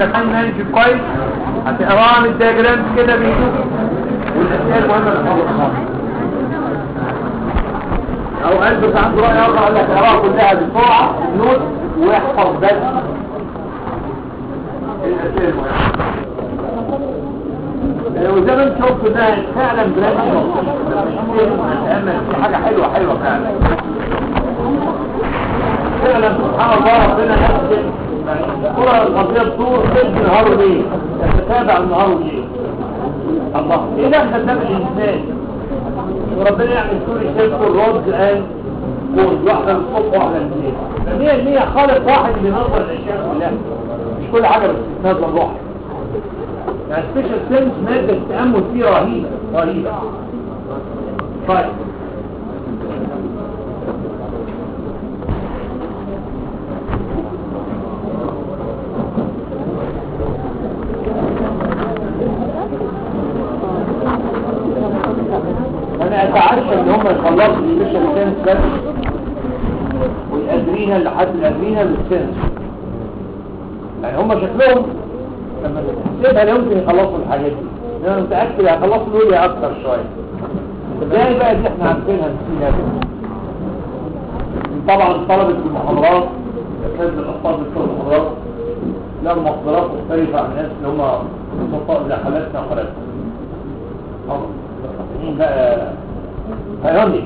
عشان مانج كويس هتقراها من الدياجرام كده بيدوك والاشياء المهمه اللي خالص او قلب عنده راي اخر قال لك اقراها كلها بسرعه نوت واحفظ بس الاشياء المهمه وزي ما انت شفت انها فعلا بلاد في حاجه حلوه حلوه فعلا فعلا سبحان الله ربنا نفسه الكرة القضية بطور تلك نهار وليل تتابع النهار وليل الله ايه دخل ده بالانسان وربنا يعمل سوري شمس الرد الان كون واحدة الصبح واحدة الليل فمية المية خالق واحد اللي نظر الاشياء كلها مش كل حاجة بس نظر روح يعني سبيشال سينس مادة التأمل فيه رهيبة رهيبة طيب انا اتعشى ان هم يخلصوا السبيشال سينس بس والادرينال لحد الادرينال والسينس يعني هم شكلهم لما تحسبها لا يمكن يخلصوا الحاجات دي انا متاكد هيخلصوا دول اكتر شويه ازاي بقى دي احنا عارفينها نسينا طبعا طلبه المحاضرات اساتذه الاطفال بتوع المحاضرات لهم مقدرات مختلفه عن الناس اللي هم بسطاء زي حالاتنا وحالاتنا مين بقى هيرني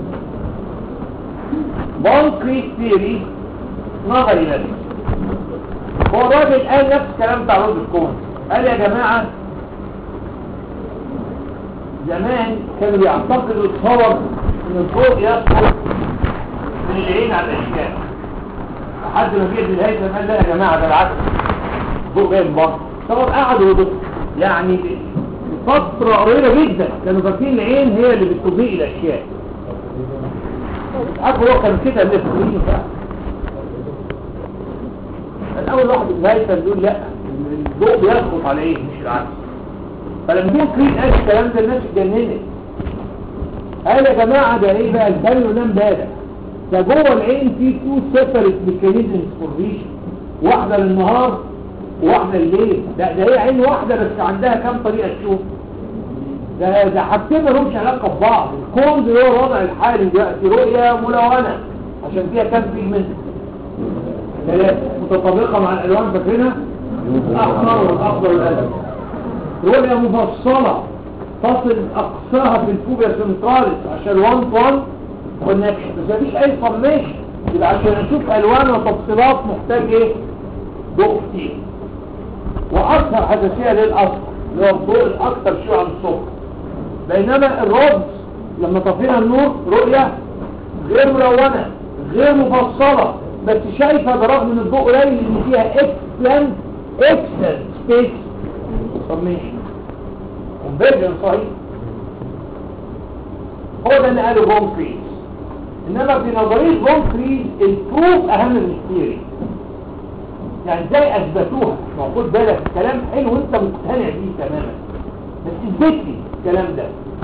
بونكريت ثيري نظري نفسي هو الراجل قال نفس الكلام بتاع رد الكون قال يا جماعة زمان كانوا بيعتقدوا الصور ان الضوء يسقط من العين على الاشكال لحد ما جه الهيثم قال لا يا جماعة ده العكس الضوء جاي من بره صور قعدوا يضوء يعني فترة قريبة جدا كانوا فاكرين العين هي اللي بتضيء الاشياء عارف هو كان كده اللي في فعلا الاول واحد الهيثم يقول لا الضوء بيسقط على ايه مش العكس فلما يكون كريم قال الكلام ده الناس اتجننت قال يا جماعه ده ايه بقى البال ونام بارع ده جوه العين في تو سيبريت ميكانيزمز فور فيجن واحده للنهار وواحده الليل ده ده هي عين واحده بس عندها كام طريقه تشوف ده ده حاجتين مالهمش علاقه ببعض الكون اللي هو الوضع الحالي دلوقتي رؤيه ملونه عشان فيها كام بيجمنت متطابقة مع الألوان فاكرينها الأحمر والأخضر والأزرق رؤية مفصلة تصل أقصاها في الفوبيا سنتراليس عشان وان طن كونكشن بس مفيش أي فورميشن يبقى عشان نشوف ألوان وتفصيلات محتاج إيه؟ ضوء كتير وأكثر حساسية للأصفر اللي هو الضوء الأكثر شيوعا الصبح بينما الرمز لما طفينا النور رؤية غير ملونة غير مفصلة بس شايفة برغم ان الضوء قليل ان فيها excellent excellent space formation convergence صحيح هو ده اللي قاله بوم كريز انما في نظرية بوم كريز البروف اهم من الثيوري يعني ازاي اثبتوها ما هو خد بالك الكلام حلو وانت مقتنع بيه تماما بس اثبت لي الكلام ده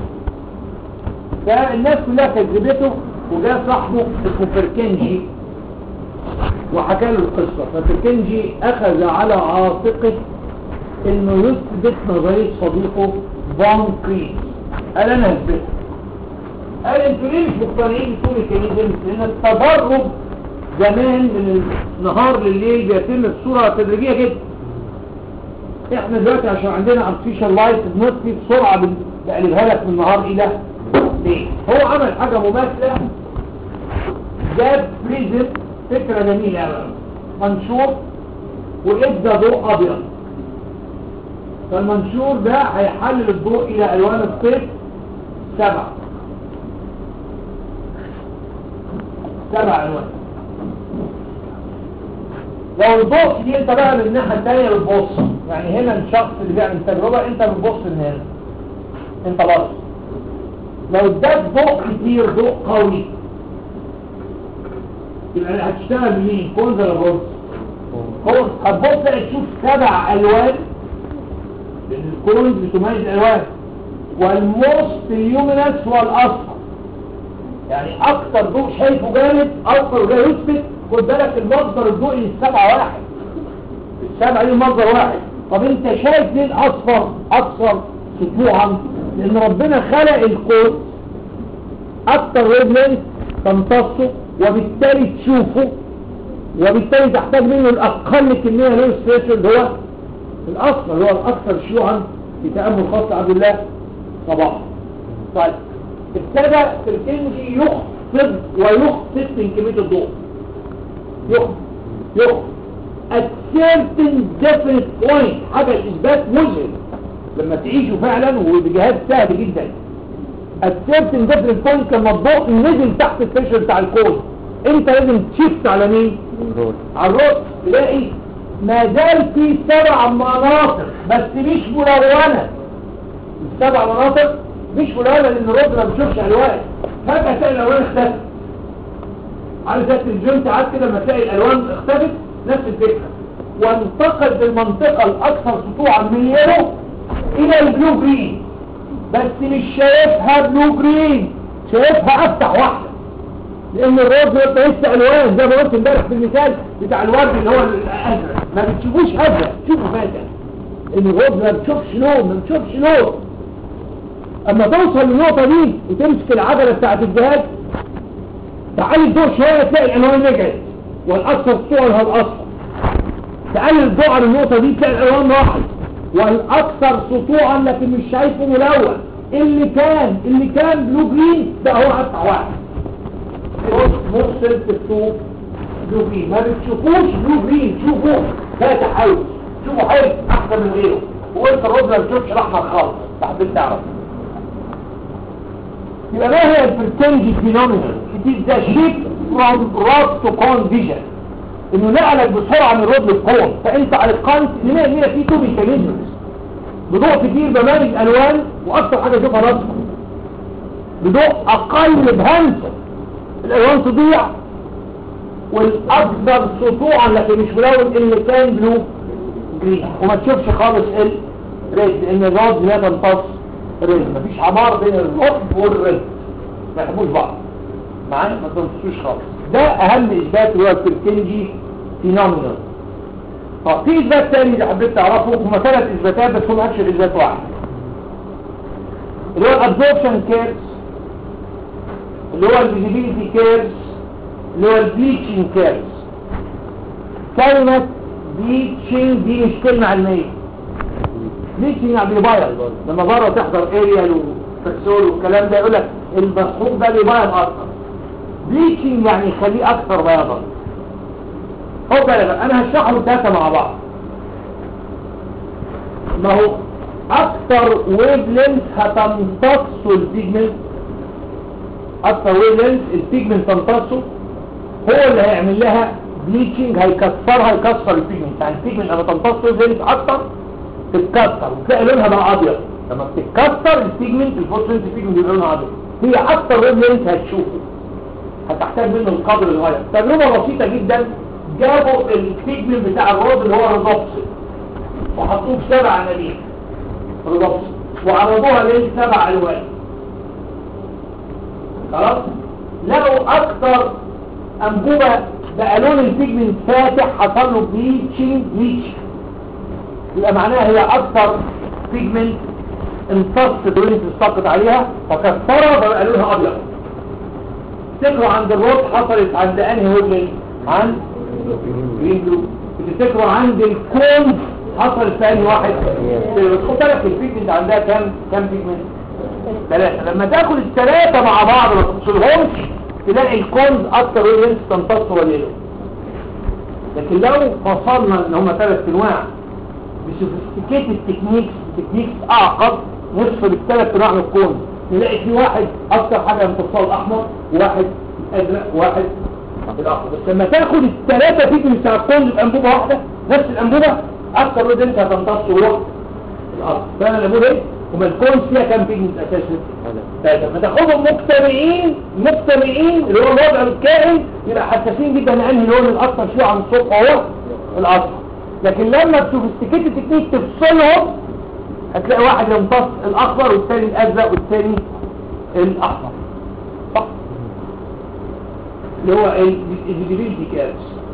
فالناس كلها كذبته وجاء صاحبه اسمه فركنجي وحكى له القصة فتكنجي أخذ على عاتقه انه يثبت نظرية صديقه فون كريس قال انا هثبت قال انتوا ليه مش مقتنعين بطول الكنيزم لان التدرج زمان من النهار لليل بيتم بصورة تدريجية جدا احنا دلوقتي عشان عندنا artificial light بنطفي بسرعة بقلبها لك من النهار الى ليه هو عمل حاجة مماثلة جاب بريزم فكرة جميلة قوي منشور وادى ضوء ابيض فالمنشور ده هيحلل الضوء الى الوان الصيف سبع سبع الوان لو الضوء دي انت بقى من الناحية التانية بتبص يعني هنا الشخص اللي بيعمل تجربة انت بتبص من هنا انت بص لو اداك ضوء كتير ضوء قوي يبقى هتشتغل مين كونز ولا بص كونز هتبص تشوف سبع الوان لان الكونز بتميز الالوان والموست يومينس هو الاصفر يعني اكتر ضوء شايفه جامد اكتر وجاي يثبت خد بالك المصدر الضوئي السبعة واحد سبعة ليه منظر واحد طب انت شايف ليه الاصفر اكثر سطوعا لان ربنا خلق الكون اكتر ويفلنس تمتصه وبالتالي تشوفه وبالتالي تحتاج منه الاقل كميه لون ستريس اللي هو الاصفر اللي هو الاكثر شيوعا في تامل خاص عبد الله صباح طيب ابتدى الكنجي يخفض ويخفض من كميه الضوء يخفض يخفض at certain definite point حاجه الاثبات مذهل لما تعيشه فعلا وبجهاز سهل جدا at certain definite point لما الضوء نزل تحت الفشل بتاع الكون انت لازم تشفت على مين على الرد تلاقي ما زال في سبع مناطق بس مش ملونة السبع مناطق مش ملونة لان الرد ما بيشوفش الوان فجأة تلاقي الالوان اختفت على ذات الجون ساعات كده لما تلاقي الالوان اختفت نفس الفكرة وانتقل بالمنطقة الاكثر سطوعا من اليورو الى البلو جرين بس مش شايفها بلو جرين شايفها افتح واحدة لان الرد بيبقى لسه الوان زي ما قلت امبارح في المثال بتاع الورد اللي هو الازرق ما بتشوفوش ازرق تشوفوا فاتح ان الرد ما بتشوفش لون ما بتشوفش لون اما توصل للنقطه دي وتمسك العجله بتاعت الجهاز تعالي الضوء شويه تلاقي الالوان رجعت والاكثر سطوعا هو الاصفر تقلل الضوء عن النقطه دي تلاقي الالوان راحت والاكثر سطوعا لكن مش شايفه ملون اللي كان اللي كان بلو جرين ده هو افتح واحد مرسل في السوق بلو جرين ما بتشوفوش بلو جرين شوفوا فاتح قوي شوفوا حلو احسن من غيره وانت الرد ما بتشوفش الاحمر خالص تحب تعرف يبقى ما هي البرتنجي فينومينال كتير ده شيك فروم رود تو كون فيجن انه نقلك بسرعه من رود للكون فانت ايقنت ان هنا في تو ميكانيزمز بضوء كتير بمارس الوان واكثر حاجه اشوفها الاصفر بضوء اقل بهمسه الالوان تضيع والاكثر سطوعا لكن مش ملون اللي كان بلو جرين وما تشوفش خالص الريد لان الرود لا تمتص الريد مفيش عمار بين الرود والريد ما يحبوش بعض معايا ما تمتصوش خالص ده اهم اثبات اللي هو البركنجي فينومينال طب في اثبات تاني اللي حبيت تعرفه هما ثلاث اثباتات بس هم اكشن اثبات واحد اللي هو الابزوربشن كيرز اللي هو الفيزيبيليتي كيرز اللي هو البليتشنج كيرز كلمة بليتشنج دي مش كلمة علمية بليتشنج يعني بيبيض لما بره تحضر اريال وفكسول والكلام ده يقول لك المخروق ده بيبيض اكتر بليتشنج يعني يخليه اكثر بياضا خد بالك انا هشرحهم ثلاثة مع بعض ما هو اكثر ويف لينث هتمتص البيجمنت اكثر ويف لينث البيجمنت تمتصه هو اللي هيعمل لها بليتشنج هيكسرها يكسر البيجمنت يعني البيجمنت لما تمتص ويف لينث اكثر تتكسر وتلاقي لونها بقى ابيض لما بتتكسر البيجمنت الفوسفورس البيجمنت بيبقى لونها ابيض هي اكثر ويف لينث هتشوفه هتحتاج منه القدر الغاية تجربة بسيطة جدا جابوا البيجمنت بتاع الرود اللي هو الرضبس وحطوه في سبع انابيب رضبس وعرضوها ليه سبع الوان خلاص لقوا اكتر انبوبة بقى لون البيجمنت فاتح حصل له بليتشنج بليتش يبقى معناها هي اكتر بيجمنت امتصت اللي تسقط عليها فكسرها فبقى لونها ابيض تفتكروا عند الروت حصلت عند انهي وجه عند جرين بلو بتفتكروا عند الكون حصل في انهي واحد خد بالك البيجمنت عندها كام كام بيجمنت ثلاثة لما تاكل الثلاثة مع بعض ما تفصلهمش تلاقي الكونز اكتر وينس تمتص وليله لكن لو فصلنا ان هم ثلاث انواع بسوفيستيكيتد تكنيكس تكنيكس اعقد نفصل الثلاث انواع من الكونز نلاقي في واحد اكتر حاجة امتصال احمر وواحد ازرق وواحد الاخضر بس لما تاخد الثلاثة فيك من الكون الانبوبة واحدة نفس الانبوبة اكتر ويد انت هتمتص وروح الارض فانا اللي بقول ايه وما الكون فيها كام بيجمنت اساسا ثلاثة لما تاخدهم مجتمعين مجتمعين اللي هو الوضع الكائن يبقى حساسين جدا لانهي لون الاكثر شيوعا عن الصبح هو الاصفر لكن لما بسوفيستيكيت التكنيك تفصلهم هتلاقي واحد يمتص الاخضر والثاني الازرق والثاني الاحمر صح اللي هو الفيزيبيليتي كارس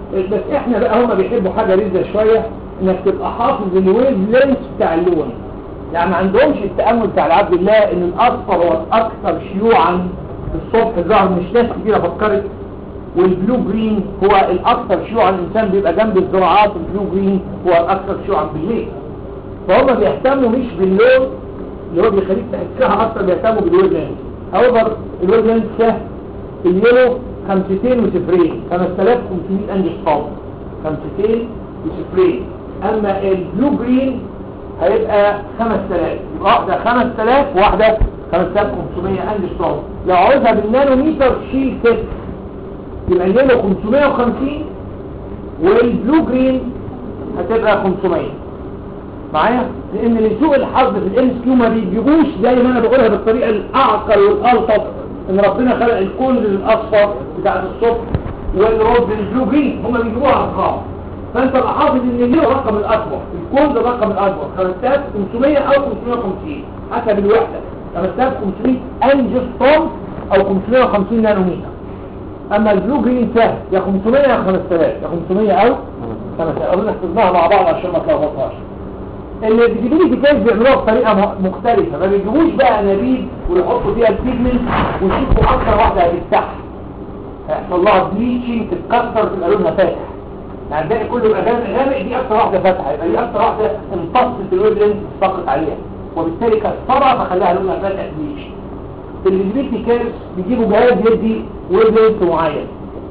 بس احنا بقى هما بيحبوا حاجة رزة شوية انك تبقى حافظ الويف لينس بتاع اللون يعني ما عندهمش التأمل بتاع العبد الله ان الاصفر هو الاكثر شيوعا الصبح ظهر مش ناس كتيرة فكرت والبلو جرين هو الاكثر شيوعا الانسان بيبقى جنب الزراعات البلو جرين هو الاكثر شيوعا بالليل فهم بيهتموا مش باللون اللي هو بيخليك تحسها اكتر بيهتموا بالويف لينس however الويف لينس ده اليلو خمستين وصفرين 5500 انجل صوت خمستين وصفرين اما البلو جرين هيبقى 5000 يبقى واحدة 5000 وواحدة 5500 انجل صوت لو عاوزها بالنانوميتر شيل 6 يبقى اليلو 550 والبلو جرين هتبقى 500 معايا لان لسوء الحظ في الام اس كيو ما بيجيبوش زي ما انا بقولها بالطريقه الاعقل والالطف ان ربنا خلق الكون للاصفر بتاع الصبح والرد للبلو جرين هم بيجيبوها ارقام فانت بقى حافظ ان اللي هو الرقم الاكبر الكون ده الرقم الاكبر 5500 او 550 حسب الوحده 5500 انجستروم او 550 نانومتر اما البلو جرين سهل يا 500 يا 5000 يا 500 او 5000 اظن حفظناها مع بعض عشان ما تلخبطهاش اللي بيجيبوا لي كتاب بيعملوها بطريقه م- مختلفه ما بيجيبوش بقى انابيب ويحطوا فيها البيجمنت ويشوفوا اكتر واحده هتفتح هيحصل لها بليتشنج تتكسر تبقى لونها فاتح يعني الباقي كله يبقى غامق غامق دي اكتر واحده فاتحه يبقى دي اكتر واحده امتصت الويب لينز سقط عليها وبالتالي كسرها فخلاها لونها فاتح بليتش اللي بيدي كارث بيجيبوا جهاز يدي ويب لينز معين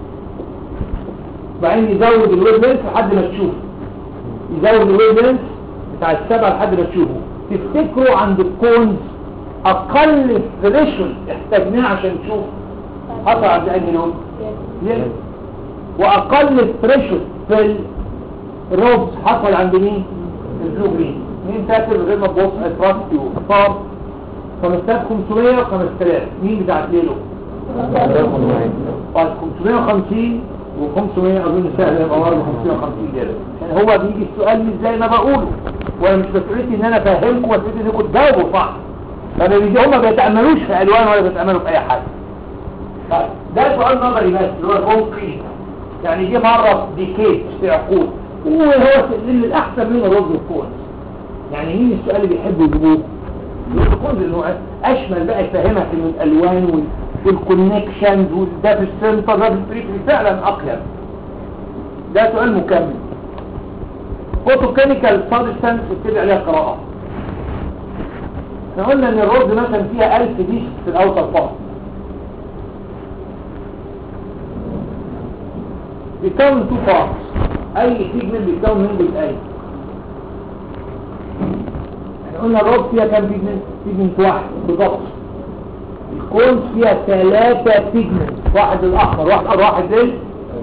وبعدين يزود الويب لينز لحد ما تشوف يزود الويب لينز بتاع السبعة لحد ما تشوفه تفتكروا عند الكونز اقل ثريشولد احتاجناه عشان نشوف حصل عند اي لون يلو. واقل ثريشولد في الروبز حصل عند مين البلو جرين مين فاكر غير ما تبص اتراستي وصار 5500 و 5000 مين بتاع ليلو طيب 550 و500 اظن سهل يبقى برضه 550 كده يعني هو بيجي السؤال مش زي ما بقوله وانا مش مسؤوليتي ان انا افهمكم مسؤوليتي انكم تجاوبوا صح فانا بيجي هم ما بيتاملوش في الوان ولا بيتاملوا في اي حاجه طيب ده سؤال نظري بس اللي هو كونكريت يعني جه مره في ديكيت في عقود وهو اللي الاحسن منه رد الكون يعني مين السؤال اللي بيحبوا يجيبوه الكون اللي هو اشمل بقى يفهمك ان الالوان وال والكونكشنز وده في السنتر ده في البريفري فعلا اقيم ده سؤال مكمل فوتوكيميكال سبستانس بتبقى عليها قراءة احنا قلنا ان الرز مثلا فيها 1000 ديسك في الاوتر بارت بيكون تو بارتس اي بيجمنت بيكون من جزئين احنا قلنا الرز فيها كام بيجمنت بيجمنت واحد بالظبط الكونز فيها ثلاثة بيجمنت واحد الاحمر واحد واحد للقلب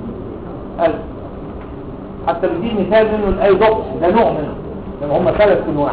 حتى بدي مثال منه الايدوكس ده نوع منه لما هم ثلاث انواع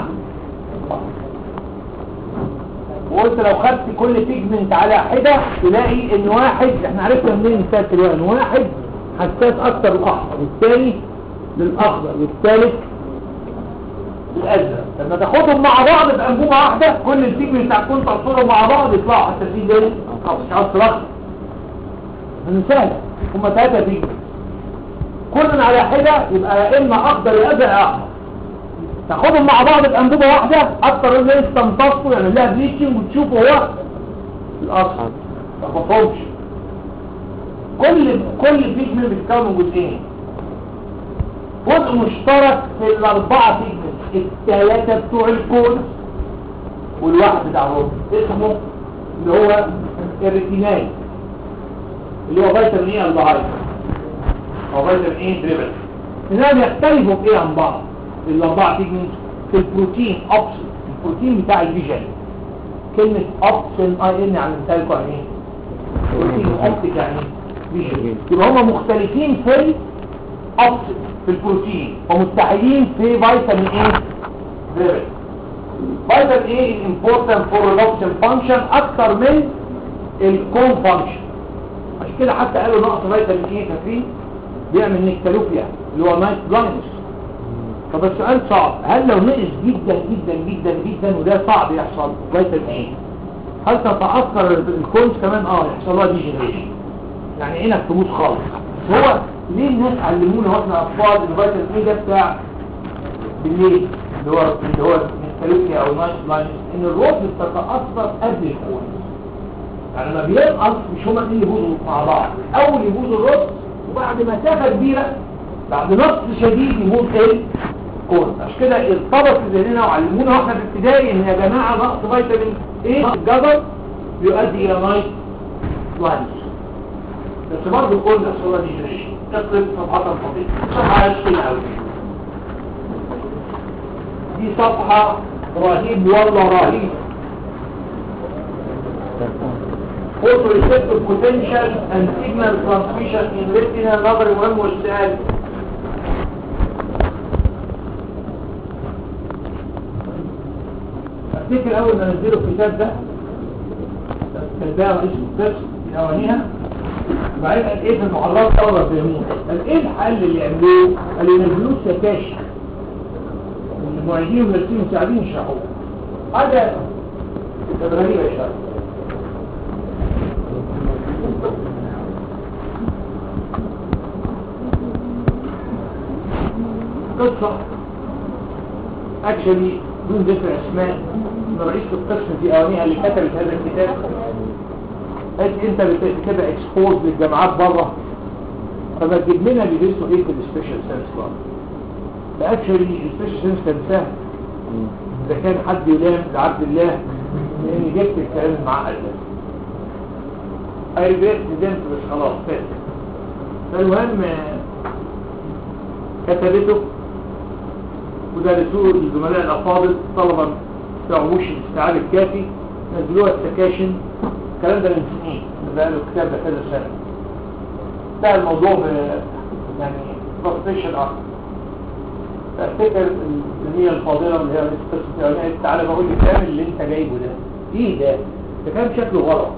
وقلت لو خدت كل بيجمنت على حدة تلاقي ان واحد احنا عرفنا منين مثال الوان واحد حساس اكتر الاحمر والثاني للاخضر والثالث الازرق لما تاخدهم مع بعض بانبوبه واحده كل البيجمنت بتاع كل تعصرهم مع بعض يطلعوا حساسين ليه؟ خلاص مش عاوز ترخص من سهله هم ثلاثه بيجمنت كل على حدة يبقى يا اما اخضر يا ازرق يا احمر تاخدهم مع بعض بانبوبه واحده اكتر اللي تمتصوا يعني لها بليتشنج وتشوفوا هو الاصل ما تفهمش كل كل بيجمنت بيتكون من جزئين جزء مشترك في الاربعه بيجمنت الثلاثه بتوع الكون والواحد بتاع الرز اسمه اللي هو الريتيناي اللي هو فيتامين ايه الضعيف او فيتامين ايه دريبل انهم يختلفوا في ايه عن بعض الاربعه بيجمنت في البروتين اوبسن البروتين بتاع الفيجن كلمه اوبسن اي ان يعني مثال يعني ايه بروتين اوبتيك يعني فيجن يبقى هم مختلفين في الاوبسن في البروتين ومتحدين في فيتامين ايه دريبل فيتامين ايه important for reduction function اكتر من الكون function عشان كده حتى قالوا نقص فيتامين ايه فاكرين بيعمل نكتالوبيا اللي هو نايت بلايندنس طب السؤال صعب هل لو نقص جدا جدا جدا جدا وده صعب يحصل فيتامين ايه هل تتاثر الكونز كمان اه يحصل لها ديجنريشن يعني عينك تبوظ خالص هو ليه الناس علمونا واحنا اطفال ان فيتامين اي ده بتاع بالليل اللي هو اللي هو الكالوريا او نايت لاين ان الروز بتتاثر قبل الكون يعني لما بينقص مش هما الاثنين يبوظوا مع بعض اول يبوظ الروز وبعد مسافه كبيره بعد نقص شديد يبوظ ايه الكون عشان كده ارتبط في ذهننا وعلمونا واحنا في ابتدائي ان يا جماعه نقص فيتامين ايه الجدر بيؤدي الى نايت لاين بس برضه قلنا الصوره دي مش تقرب صفحه فضيله صفحه 20 قوي دي صفحة رهيب والله رهيب photoreceptor potential and signal transmission in retina نظر مهم والسؤال افتكر اول ما نزلوا الكتاب ده كان ده رئيس الدرس في اوانيها وبعدين قال ايه في المحاضرات طلبه فهموه قال ايه الحل اللي يعملوه قال ينزلوه سكاشن المعيدين والمدرسين المساعدين يشرحوه هذا كانت غريبة يا شباب قصة اكشلي دون ذكر اسماء من رئيس القسم في اوانيها اللي كتبت هذا الكتاب قالت انت بتبقى اكسبوز للجامعات بره فما تجيب لنا بيدرسوا ايه في السبيشال ساينس كلاب فاكشلي السبيشال ساينس كان سهل اذا كان حد يلام لعبد الله لاني جبت الكلام المعقد ده اي ريجريت ندمت بس خلاص فات فالمهم كتبته ودرسوه الزملاء الافاضل طلبا ما استوعبوش الاستيعاب الكافي نزلوها السكاشن الكلام ده من سنين بقى له الكتاب ده كذا سنه انتهى الموضوع ب يعني بروفيشن اكتر فافتكر الزميله الفاضله اللي هي القسم الاولاني تعالى بقول لي الكلام اللي انت جايبه ده ايه ده؟ ده كلام شكله غلط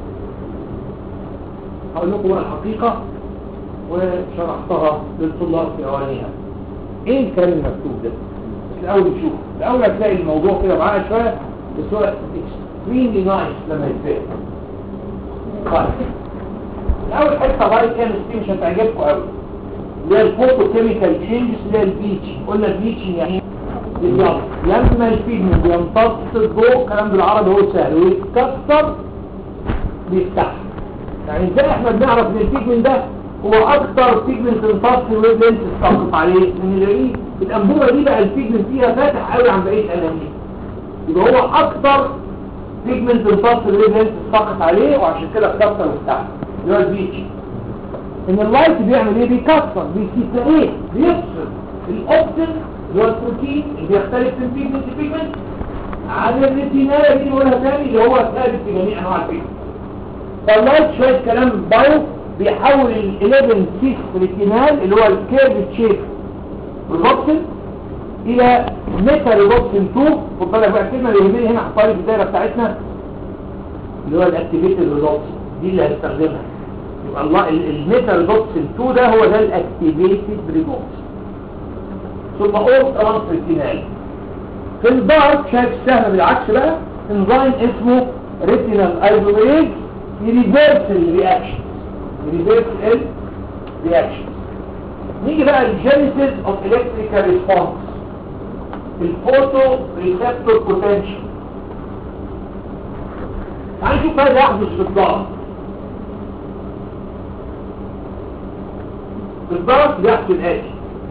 هقول لكم بقى الحقيقه وشرحتها للطلاب في اوانيها ايه الكلام المكتوب ده؟ بس الاول نشوف الاول هتلاقي الموضوع كده معايا شويه بس هو extremely nice لما يتفهم طيب الاول حته باي كيمستري مش هتعجبكم قوي اللي هي الفوتو كيميكال تشينجز اللي هي البيتش قلنا البيتش يعني بالظبط لما البيجمنت بيمتص الضوء الكلام بالعربي هو سهل ويتكسر بيفتح يعني ازاي احنا بنعرف ان البيجمنت ده هو اكتر بيجمنت امتص الويف لينس تسقط عليه لان نلاقيه الانبوبه دي بقى البيجمنت فيها فاتح قوي عن بقيه الانابيب يبقى هو اكتر بيجمنت امتص الويف لينس تسقط عليه وعشان كده اتكسر وافتح اللي هو البيتش ان اللايت بيعمل ايه بيكسر بيسيب ايه بيفصل الاوبتين اللي هو البروتين اللي بيختلف من بيجمنت بيجمنت عن الريتينال دي نقولها تاني اللي هو ثابت في جميع انواع البيجمنت فاللايت شويه كلام بايو بيحول ال 11 6 ريتينال اللي هو الكيرف شيب ريبوكسن الى ميتا ريبوكسن 2 خد بالك بقى الكلمه اللي يهمني هنا احطها لي في الدايره بتاعتنا اللي هو الاكتيفيتد ريبوكسن دي اللي هستخدمها يبقى الله الميتا ريبوكسن 2 ده هو ده الاكتيفيتد ريبوكسن ثم اول ترانسريتينال في الدارك شايف السهل بالعكس بقى انزيم اسمه ريتينال ايزوميريز يريفيرس الرياكشن يريفيرس الرياكشن نيجي بقى الجينيسيس اوف الكتريكال ريسبونس الفوتو ريسبتور بوتنشال تعالوا نشوف ماذا يحدث في الضغط في الضغط بيحصل الاتي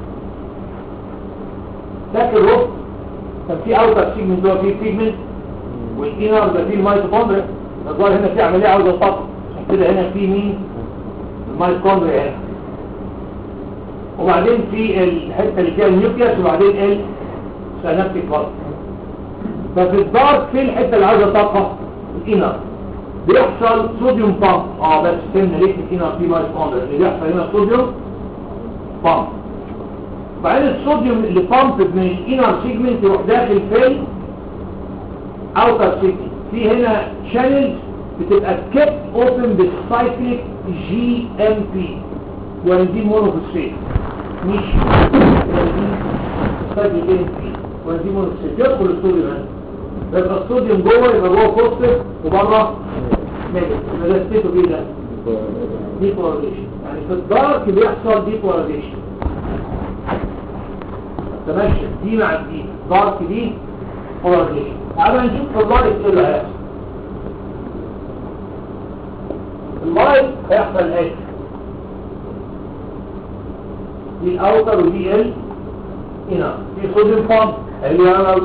فاكر الرص كان في اوتر سيجمنت ده فيه سيجمنت والانر ده فيه الميتوكوندريا الظاهر هنا في عمليه عاوزه تطلع عشان كده هنا في مين الميتوكوندريا هنا وبعدين في الحته اللي فيها النيوكليوس وبعدين السينابتيك بارت ففي الدارك في الحته اللي عاوزه طاقه الانر بيحصل صوديوم بامب اه بس فهمنا ليه في الانر في مايتوكوندريا اللي بيحصل هنا صوديوم بامب وبعدين الصوديوم اللي بامب من الانر سيجمنت يروح داخل في اوتر سيجمنت في هنا شانلز بتبقى كيب اوبن بالسايكليك جي ام بي وانزيم مونوفوسفيت مش سايكليك جي ام بي وانزيم مونوفوسفيت يدخل الصوديوم هنا يبقى الصوديوم جوه يبقى جوه بوزيتيف وبره نيجاتيف يبقى ده ستيتو ايه ده؟ ديبولاريزيشن يعني في الدارك بيحصل ديبولاريزيشن تمشي دي مع دي دارك دي بولاريزيشن تعالى نشوف في اللايت ايه اللي هيحصل اللايت هيحصل ايه دي الاوتر ودي ال هنا في صوديوم بامب اللي انا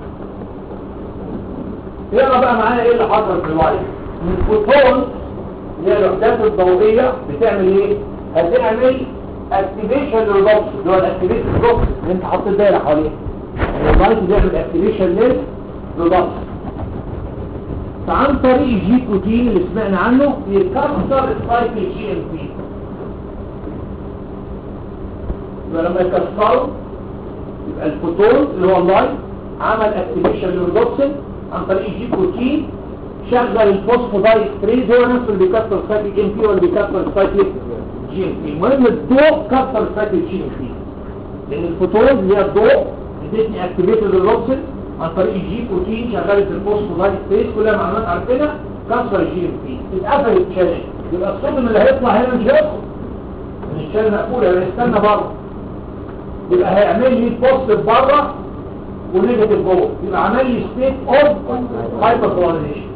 يقرا بقى معايا ايه اللي حصل في اللايت من الفوتون اللي هي الوحدات الضوئيه بتعمل ايه هتعمل اكتيفيشن للضغط اللي هو الاكتيفيشن الضغط اللي انت حاطط دايره حواليه يعني اللايت بيعمل اكتيفيشن للضغط فعن طريق الجي بروتين اللي سمعنا عنه يكسر السايكل جي ام بي يبقى لما يكسره يبقى الفوتون اللي هو اللايت عمل اكتيفيشن للروبسن عن طريق الجي بروتين شغل الفوسفودايد ستريز هو نفسه اللي بيكسر السايكل جي ام بي ولا بيكسر السايكل جي ام بي المهم الضوء كسر السايكل جي ام بي لان الفوتون اللي هي الضوء ادتني اكتيفيتد للروبسن عن طريق الجي بروتين شغلت الفوسفودايد ستريز كلها معلومات عارفينها كسر الجي ام بي اتقفل الشانل يبقى الصوديوم اللي هيطلع هنا مش هيدخل من الشانل مقفوله يبقى يستنى بره يبقى هيعمل لي بوزيتيف بره ونيجاتيف جوه يبقى عمل لي ستيت اوف هايبر بولاريزيشن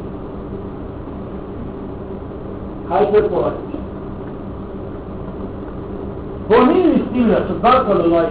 هايبر بولاريزيشن هو مين الستيمولس الدارك ولا اللايت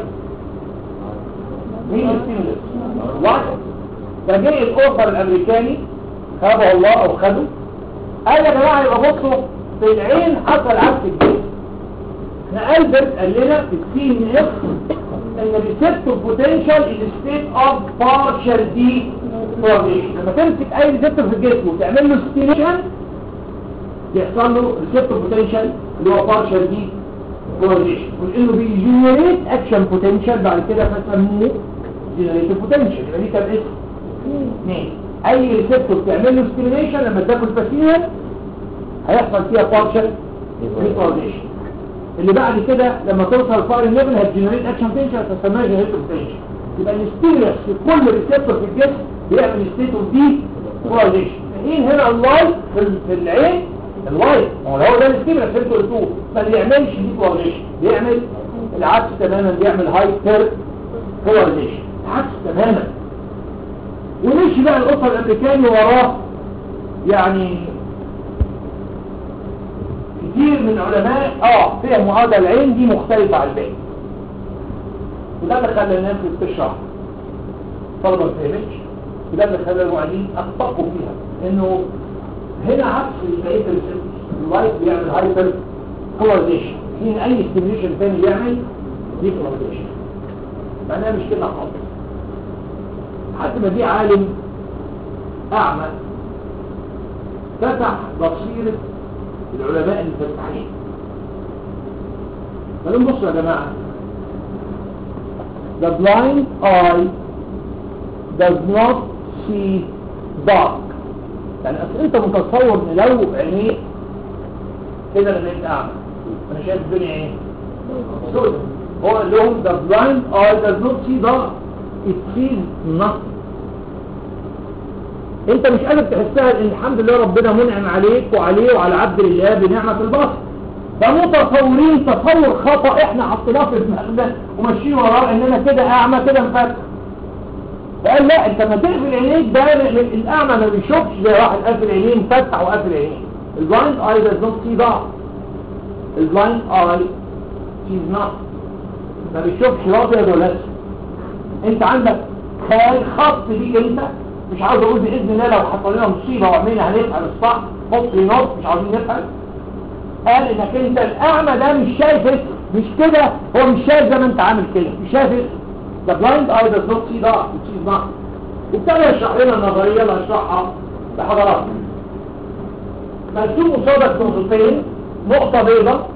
مين الستيمولس واحد ده جه الاوفر الامريكاني خابه الله او خده قال يا جماعه يبقى بصوا في العين حصل عكس الجسم احنا البرت قال لنا في السي ان اف ان الريسبتور بوتنشال از ستيت اوف بارشال دي فورميشن لما تمسك اي ريسبتور في الجسم وتعمل له ستيميشن يحصل له ريسبتور بوتنشال اللي هو بارشال دي فورميشن وانه بيجنريت اكشن بوتنشال بعد كده فسموه جنريت بوتنشال يبقى دي كان اسم اثنين اي ريسبتور تعمل له ستيميشن لما تاكل باسيها هيحصل فيها بارشال دي فورميشن اللي بعد كده لما توصل فاير ليفل هتجنريت اكشن بوتنشال هتسميها جنريت بوتنشال يبقى الاستيريس في كل ريسبتور في الجسم بيعمل ستيت اوف دي كواليشن مين هنا اللايت في, ال- في العين اللايت هو هو ده الاستيريس اللي انتوا قلتوه ما بيعملش دي كواليشن بيعمل العكس تماما بيعمل هايبر كواليشن العكس تماما ومشي بقى الاسر الامريكاني وراه يعني كتير من العلماء اه فهموا هذا العين دي مختلفة عن الباقي وده اللي خلى الناس تشرح طلبة ما فهمتش وده اللي خلى المعيدين اخطأوا فيها انه هنا عكس بقية الريسبتورز اللايت بيعمل هايبر بولاريزيشن حين اي ستيميوليشن ثاني بيعمل دي بولاريزيشن معناها مش كده خالص حتى ما دي عالم اعمى فتح بصيره العلماء المفتحين فلن بصوا يا جماعة The blind eye does not see dark يعني اصل انت متصور ان لو عينيك كده لما انت اعمى انا شايف الدنيا ايه سوداء هو قال لهم the blind eye does not see dark it sees nothing انت مش قادر تحسها لان الحمد لله ربنا منعم عليك وعليه وعلى عبد الله بنعمة البصر فمتصورين تصور خطأ احنا حطيناه في دماغنا وماشيين وراه اننا كده اعمى كده مفتح فقال لا انت ما تقفل عينيك ده الاعمى ما بيشوفش زي واحد قافل عينيه مفتح وقافل عينيه البلايند اي does not see dark البلايند اي sees not ما بيشوفش ابيض ولا اسود انت عندك خيال خاص بيك انت مش عاوز اقول باذن الله لو حصل لنا مصيبه وعملنا هنفعل الصح حط لي نص مش عاوزين نفعل قال انك انت الاعمى ده مش شايف اسم مش كده هو مش شايف زي ما انت عامل كده مش شايف اسم the blind eye does not see dark it sees not وابتدى يشرح لنا النظريه اللي هشرحها لحضراتكم مرسوم قصادك نقطتين نقطه بيضاء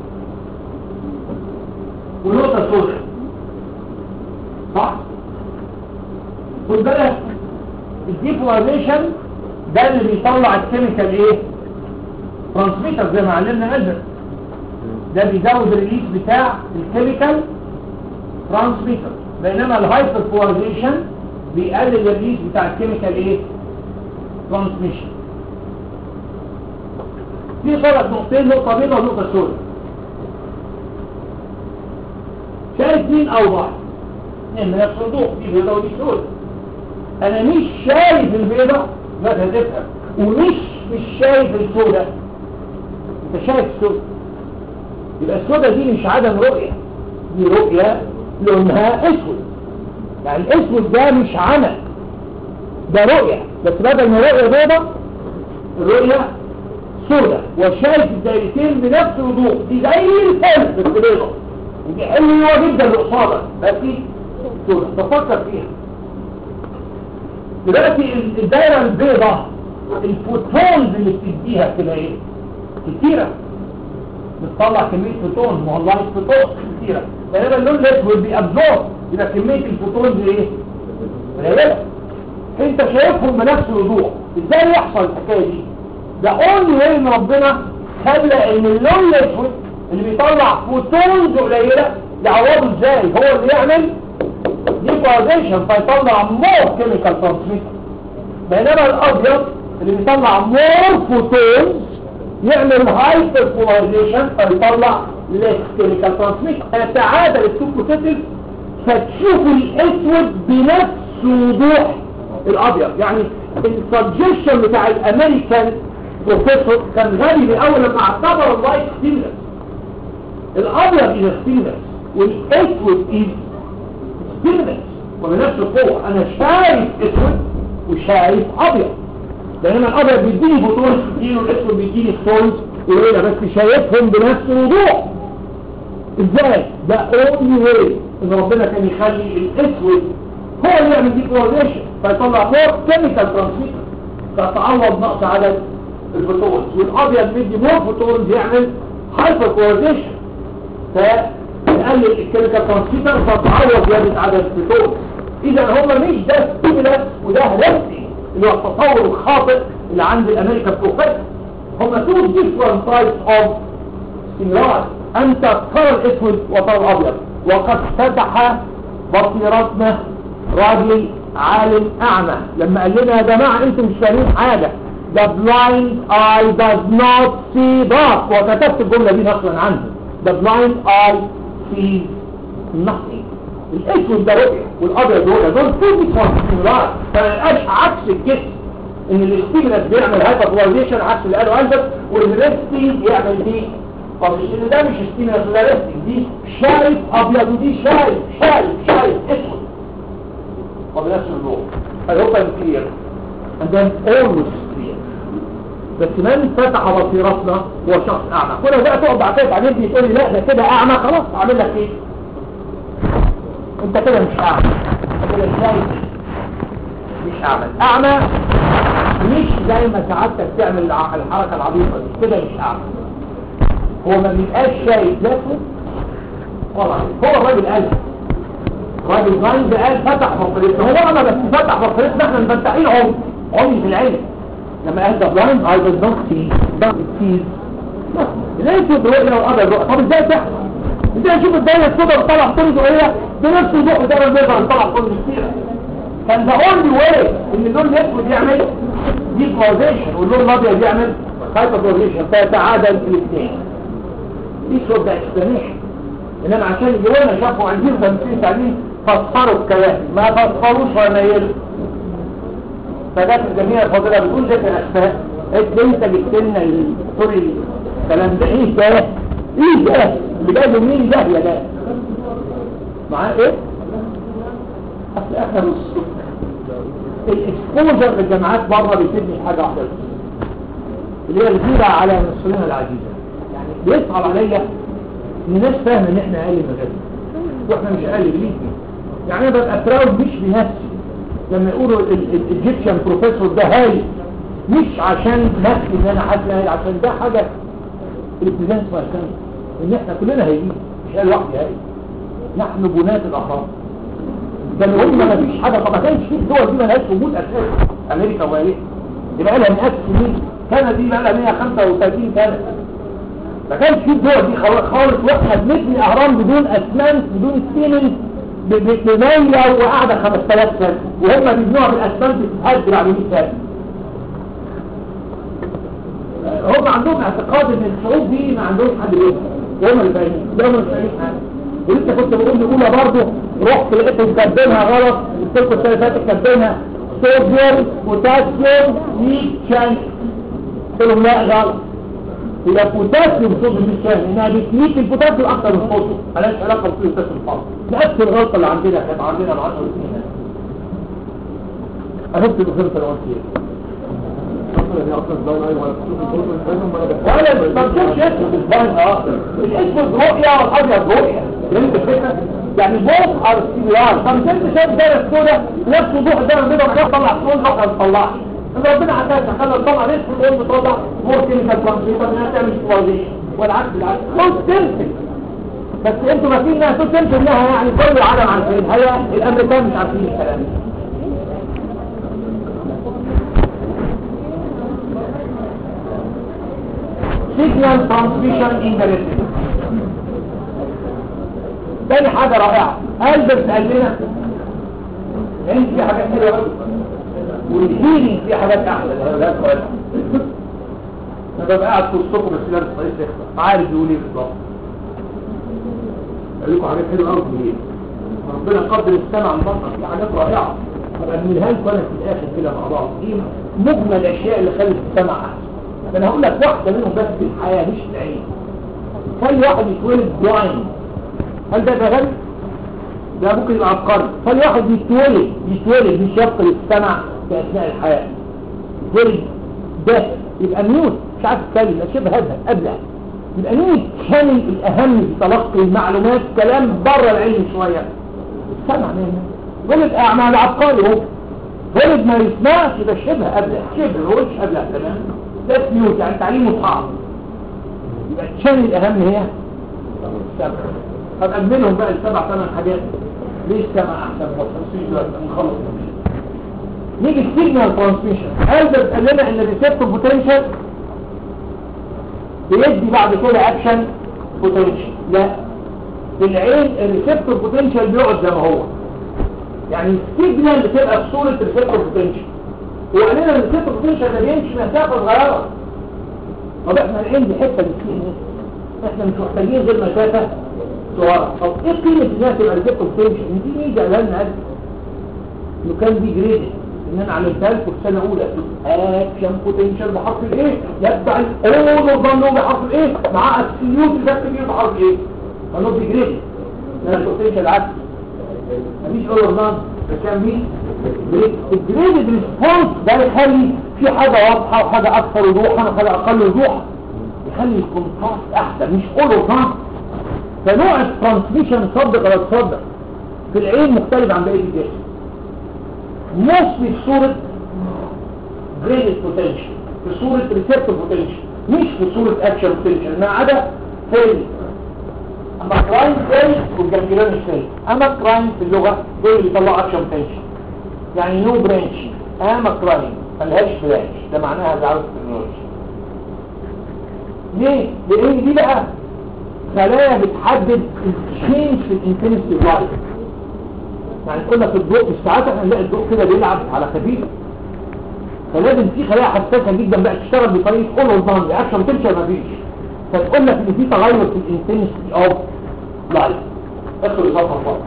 ونقطه سوداء صح؟ خد بالك الديبولاريزيشن ده اللي بيطلع الكيميكال ايه ترانسميتر زي ما علمنا البر ده بيزود الريليس بتاع الكيميكال ترانسميتر بينما الهايبر بولاريزيشن بيقلل الريليس بتاع الكيميكال ايه ترانسميشن في ثلاث نقطتين نقطه بيضاء ونقطه سوداء شايف مين اوضح ان نفس الوضوح دي بيضة ودي سودة انا مش شايف البيضة ما تفهم ومش مش شايف السودة انت شايف السودة يبقى السودة دي مش عدم رؤية دي رؤية لونها اسود يعني الاسود ده مش عمى ده رؤية بس بدل ما رؤية بيضة الرؤية سودة وشايف الدايرتين بنفس الوضوح دي زي الفل بس بيضة ودي حلوة جدا اللي قصادك بس دي سودة تفكر فيها دلوقتي الدايرة البيضة الفوتونز اللي بتديها بتبقى ايه؟ كتيرة بتطلع كمية فوتون ما هو الله فوتون كتيرة بينما اللون الاسود بيأبزورب يبقى كمية الفوتونز ايه؟ قليلة انت شايفهم بنفس الوضوح ازاي يحصل الحكاية دي؟ ده اونلي واي ان ربنا خلى ان اللون الاسود اللي بيطلع فوتونز قليلة يعوضه ازاي؟ هو اللي يعمل ديبوزيشن فيطلع مور كيميكال ترانسميتر بينما الابيض اللي بيطلع مور فوتونز يعمل هايبر بولاريزيشن فيطلع ليس كيميكال ترانسميتر يتعادل السوبوتيتيف فتشوف الاسود بنفس وضوح الابيض يعني السجشن بتاع الامريكان بروفيسور كان غبي بالاول لما اعتبر اللايت ستيمولس الابيض از ستيمولس والاسود از ستيمولس وبنفس القوه انا شايف اسود وشايف ابيض بينما الابيض بيديني فوتونز كتير والاسود بيديني فوتونز قليله بس شايفهم بنفس الوضوح ازاي ده اونلي واي ان ربنا كان يخلي الاسود هو اللي يعمل ديبولاريزيشن فيطلع مور كيميكال ترانسميتر فتعوض نقص عدد الفوتونز والابيض بيدي مور فوتونز يعمل هايبر بولاريزيشن فيقلل الكيميكال ترانسميتر فتعوض زياده عدد الفوتونز اذا هما مش ده ستيمولاس وده ريسكي اللي هو التصور الخاطئ اللي عند الامريكان بروفيسور هما تو ديفرنت تايبس اوف ستيمولاس انت ترى الاسود وترى الابيض وقد فتح بصيرتنا راجل عالم اعمى لما قال لنا يا جماعه انتم مش فاهمين حاجه the blind eye does not see dark وكتبت الجمله دي نقلا عنه the blind eye sees nothing الاسود ده رؤيه والابيض رؤيه دول كل كونسيولار فمالقاش عكس الجسم ان الاستيمنس بيعمل هايبربولاريزيشن عكس اللي قاله قلبك والريستي يعمل دي طب ان ده مش استيمنس ولا ريستي دي شايف ابيض ودي شايف شايف شايف اسود وبنفس النوع فيبقى كلير and then always clear بس من فتح بصيرتنا هو شخص اعمى كل بقى تقعد بعد كده بعدين تقول لي لا ده كده اعمى خلاص اعمل لك ايه انت كده مش اعمى انت كده شايف مش اعمى اعمى مش زي ما سعادتك تعمل الع- الحركه العبيطه دي كده مش اعمى هو ما بيبقاش شايف ذاته والله هو الراجل قال راجل غايب قال فتح بصيرتنا هو انا بس فتح بصيرتنا احنا مفتحين عمي عمي في العين لما قال ده بلايند اي does not see but it sees ليه تشوف رؤية وقدر رؤية طب ازاي تحصل ازاي اشوف الدايرة السوداء بتطلع كل رؤية بنفس الضوء الدايرة البيضاء بتطلع كل كتيرة كان ده اونلي واي ان اللون الاسود يعمل ديبوزيشن واللون الابيض يعمل هايبربوزيشن فيتعادل الاثنين دي صوت ده اكسبلانيشن انما عشان يجيبونا شافوا عندهم 50 سنين فسروا الكلام ما فسروش ولا يلوا فجت الجميع الفاضلة بتقول ذكر أسماء قلت انت جبت لنا سوري الكلام ده ايه ده ايه ده اللي جايبه مين ده يا ده معاه ايه اصل اخر الاكسبوجر للجامعات بره بيفيدني حاجه واحده بس اللي هي الغيره على المسؤولين العزيزه يعني بيصعب عليا ان ناس فاهم ان احنا اقل من غيرنا واحنا مش اقل بليك يعني انا ببقى براود مش بنفسي لما يقولوا الايجيبشن بروفيسور ده هاي مش عشان نفسي ان انا حاسس هاي عشان ده حاجه الابتزاز عشان ان احنا كلنا هايلين مش قال لوحدي هاي نحن بنات الاهرام ده اللي هم ما فيش حاجه طب ما كانش في الدول دي مالهاش وجود اساسي امريكا وغيرها دي بقى لها مئات السنين كندا دي بقى لها 135 سنه ما كانش في الدول دي خالص خالص واحنا بنبني اهرام بدون اسمنت بدون سيمنت بمية وقاعدة 5000 سنة وهم بيبنوها بالاسمنت بتتهد بعد 100 سنة هم عندهم اعتقاد ان الشعوب دي ما عندهمش حد بيفهم وهم اللي فاهمين ده هم مش فاهمين حاجة ولسه كنت بقول الاولى برضه رحت لقيتهم كاتبينها غلط قلت لكم السنه اللي فاتت كاتبينها صوديوم بوتاسيوم ميكشن قلت لهم لا غلط هي بوتاسيوم صوديوم ميكشن انها بتميت البوتاسيوم اكتر من الصوديوم مالهاش علاقه بالبوتاسيوم خالص نفس الغلطه اللي عندنا كانت عندنا من 10 سنين أخذت بخيرة الأوانسية ولا ما تشوفش اسم الاسبان اه الاسود رؤية والابيض رؤية فهمت الفكرة؟ يعني بوث ار سيميلار فمش انت شايف دايرة السوداء نفس وضوح الدايرة البيضاء بتروح تطلع سود احنا ما تطلعش ان ربنا عساك خلى تطلع اسود وهو بتطلع مور كيميكال كونسيتر انها تعمل سواليشن والعكس بالعكس سود سيمبل بس انتوا فاكرين انها سود سيمبل انها يعني كل العالم عارفين هي الامريكان مش عارفين الكلام ده signal transmission in the retina تاني حاجة رائعة ألبس قال لنا انت في حاجات حلوة قوي والهيلينج في حاجات أحلى ده سؤال أنا ببقى قاعد في وسطكم بس لابس طريق يخطر عارف يقول ايه بالظبط قال لكم حاجات حلوة قوي في الهيلينج ربنا قدر السمع المنطق في حاجات رائعة هبقى ادمنها لكم انا في الاخر كده مع بعض ايه مجمل الاشياء اللي خلت السمع احسن انا هقول لك واحدة منهم بس في الحياة مش في العين خلي واحد يتولد بلايند هل ده ده غبي؟ ده ممكن يبقى عبقري خلي واحد يتولد يتولد مش يفقد السمع في اثناء الحياة يتولد ده يبقى ميوت مش عارف يتكلم شبه هذا ابلع يبقى مين الشانل الاهم في تلقي المعلومات كلام بره العلم شوية السمع منه ولد اعمال عبقري هو ولد ما يسمعش يبقى شبه ابلع شبه هو مش ابلع تمام ده ميوت يعني تعليمه صعب يبقى الشانل الاهم هي السمع طب أجملهم بقى السبع ثمان حاجات ليه السمع أحسن والتنسيج دلوقتي نخلص نيجي السيجنال ترانسميشن هل ده قال لنا ان الريسبتور بوتنشال بيدي بعد كده اكشن بوتنشال لا في العين الريسبتور بوتنشال بيقعد زي ما هو يعني السيجنال بتبقى في صوره ريسبتور بوتنشال وقال لنا الريسبتور بوتنشال ده بيمشي مسافه صغيره طب احنا العين دي حته من احنا مش محتاجين غير مسافه صغيره طب ايه قيمه انها تبقى ريسبتور بوتنشال دي ميزه قالها لنا قال انه كان دي جريدد ان انا عملتها لكم في سنه اولى اكشن بوتنشال بحرف الايه يتبع الاول ظنه بحرف الايه مع السيوت ده بحرف ايه فنو دي جريدد ده البوتنشال عكس مفيش اول نان كان مين الجريدد ريسبونس ده يخلي في حاجه واضحه وحاجه اكثر وضوحا وحاجه اقل وضوحا يخلي الكونتراست احسن مش اول نان فنوع الترانسميشن صدق ولا تصدق في العين مختلف عن بقيه الجسم mostly في صورة graded potential في صورة receptor potential مش في صورة action potential ما عدا في اما كراين سيل والجنجلان سيل اما كراين في اللغة دول اللي بيطلعوا action potential يعني نو برانش اما كراين ملهاش برانش ده معناها ده عاوز تكنولوجيا ليه؟ لان دي بقى خلايا بتحدد التشينج في الانتنسيتي لايف يعني قلنا في الضوء في الساعات احنا نلاقي الضوء كده بيلعب على خفيف فلازم في خلايا حساسه جدا بقى تشتغل بطريقه اول والضمان رياكشن تنشر مفيش فتقول لك ان في تغير في الانتنسيتي اوف لايف ادخل اضافه فقط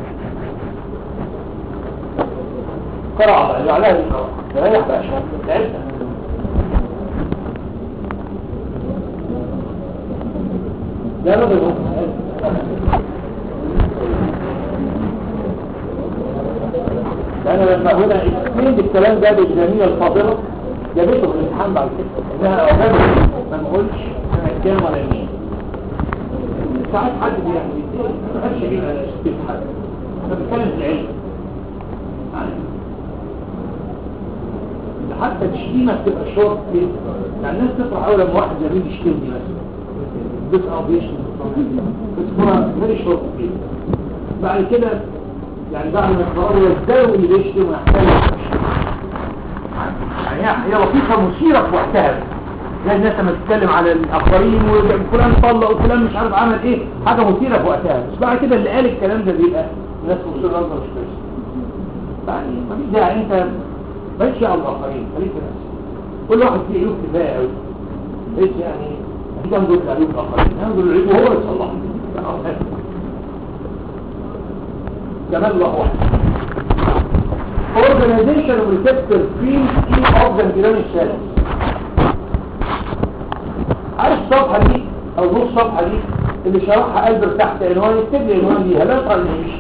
قراءه بقى اللي عليها دي قراءه ريح بقى شويه تعبنا لا لا لا لأن لما هنا اثنين الكلام ده بالجميع الفاضلة جابته في الامتحان بعد كده انها اوهام ما نقولش انا كام ولا يمين ساعات حد بيعمل ما حدش يجيب على ستيل حد انا بتكلم في العلم حتى الشتيمة بتبقى شورت كده يعني الناس تفرح اول لما واحد زميل يشتمني مثلا بس او بيشتم بس هو فيري شورت كده بعد كده يعني بعد ما يقرروا يزدروا اللي بيشتم ويحتاج يعني هي لطيفة مثيرة في وقتها زي الناس لما تتكلم على الآخرين وفلان طلق وفلان مش عارف عمل ايه حاجة مثيرة في وقتها بس بعد كده اللي قال الكلام ده بيبقى ناس مصيرة نظر مش كويس يعني مفيش داعي انت مالكش على الآخرين خليك نفسك كل واحد فيه عيوب كفاية قوي ليش يعني في كام دول عيوب الآخرين هنقول العيوب وهو يصلحها جمال الله واحد organization of receptor field in of the ganglionic cells عارف الصفحة دي او نص الصفحة دي اللي شرحها ألبر تحت عنوان يكتب لي عنوان ليها لا تقل نعيش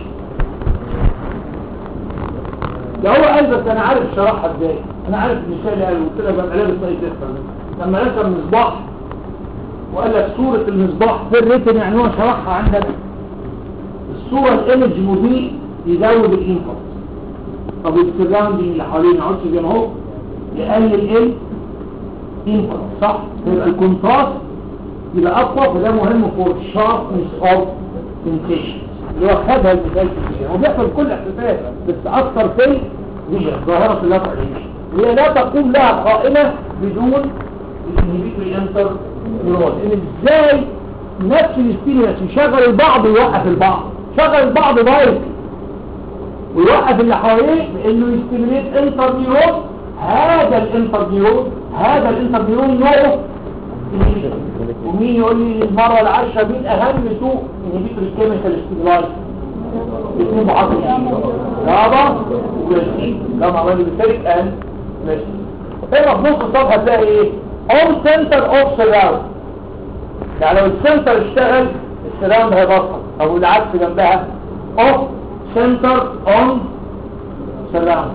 ده هو ألبر انا عارف شرحها ازاي انا عارف المثال اللي قاله قلت له بقى لابس طيب لما رسم مصباح وقال لك صورة المصباح في الريتن يعني هو شرحها عندك الصورة الايمج مضيء يزود الانفط طب السراوندنج اللي حوالين عدش زي ما هو يقلل ايه انفط صح يبقى الكونتراست يبقى اقوى فده مهم فور شاربنس اوف سنسيشن اللي هو خدها المثال في الفيجن هو بيحصل كل احساسات بس اكثر في فيجن ظاهرة اللقاء الفيجن هي لا تقوم لها قائمة بدون الانهبيتوري انتر نيرون ان ازاي نفس الستيمولس يشغل البعض ويوقف البعض شغل البعض دايركت ويوقف اللي حواليه بانه يستيموليت انتر نيرون هذا الانتر نيرون هذا الانتر نيرون نوعه ومين يقول لي المرة العشرة مين اهم سوء انهبيتوري كيميكال ستيمولايز اثنين محاضرين رابع ومسي لما عمل بسالك ان مسي هنا في نص الصفحة تلاقي ايه on center of surround يعني لو السنتر اشتغل السراوند هيبطل او العكس جنبها off center on surround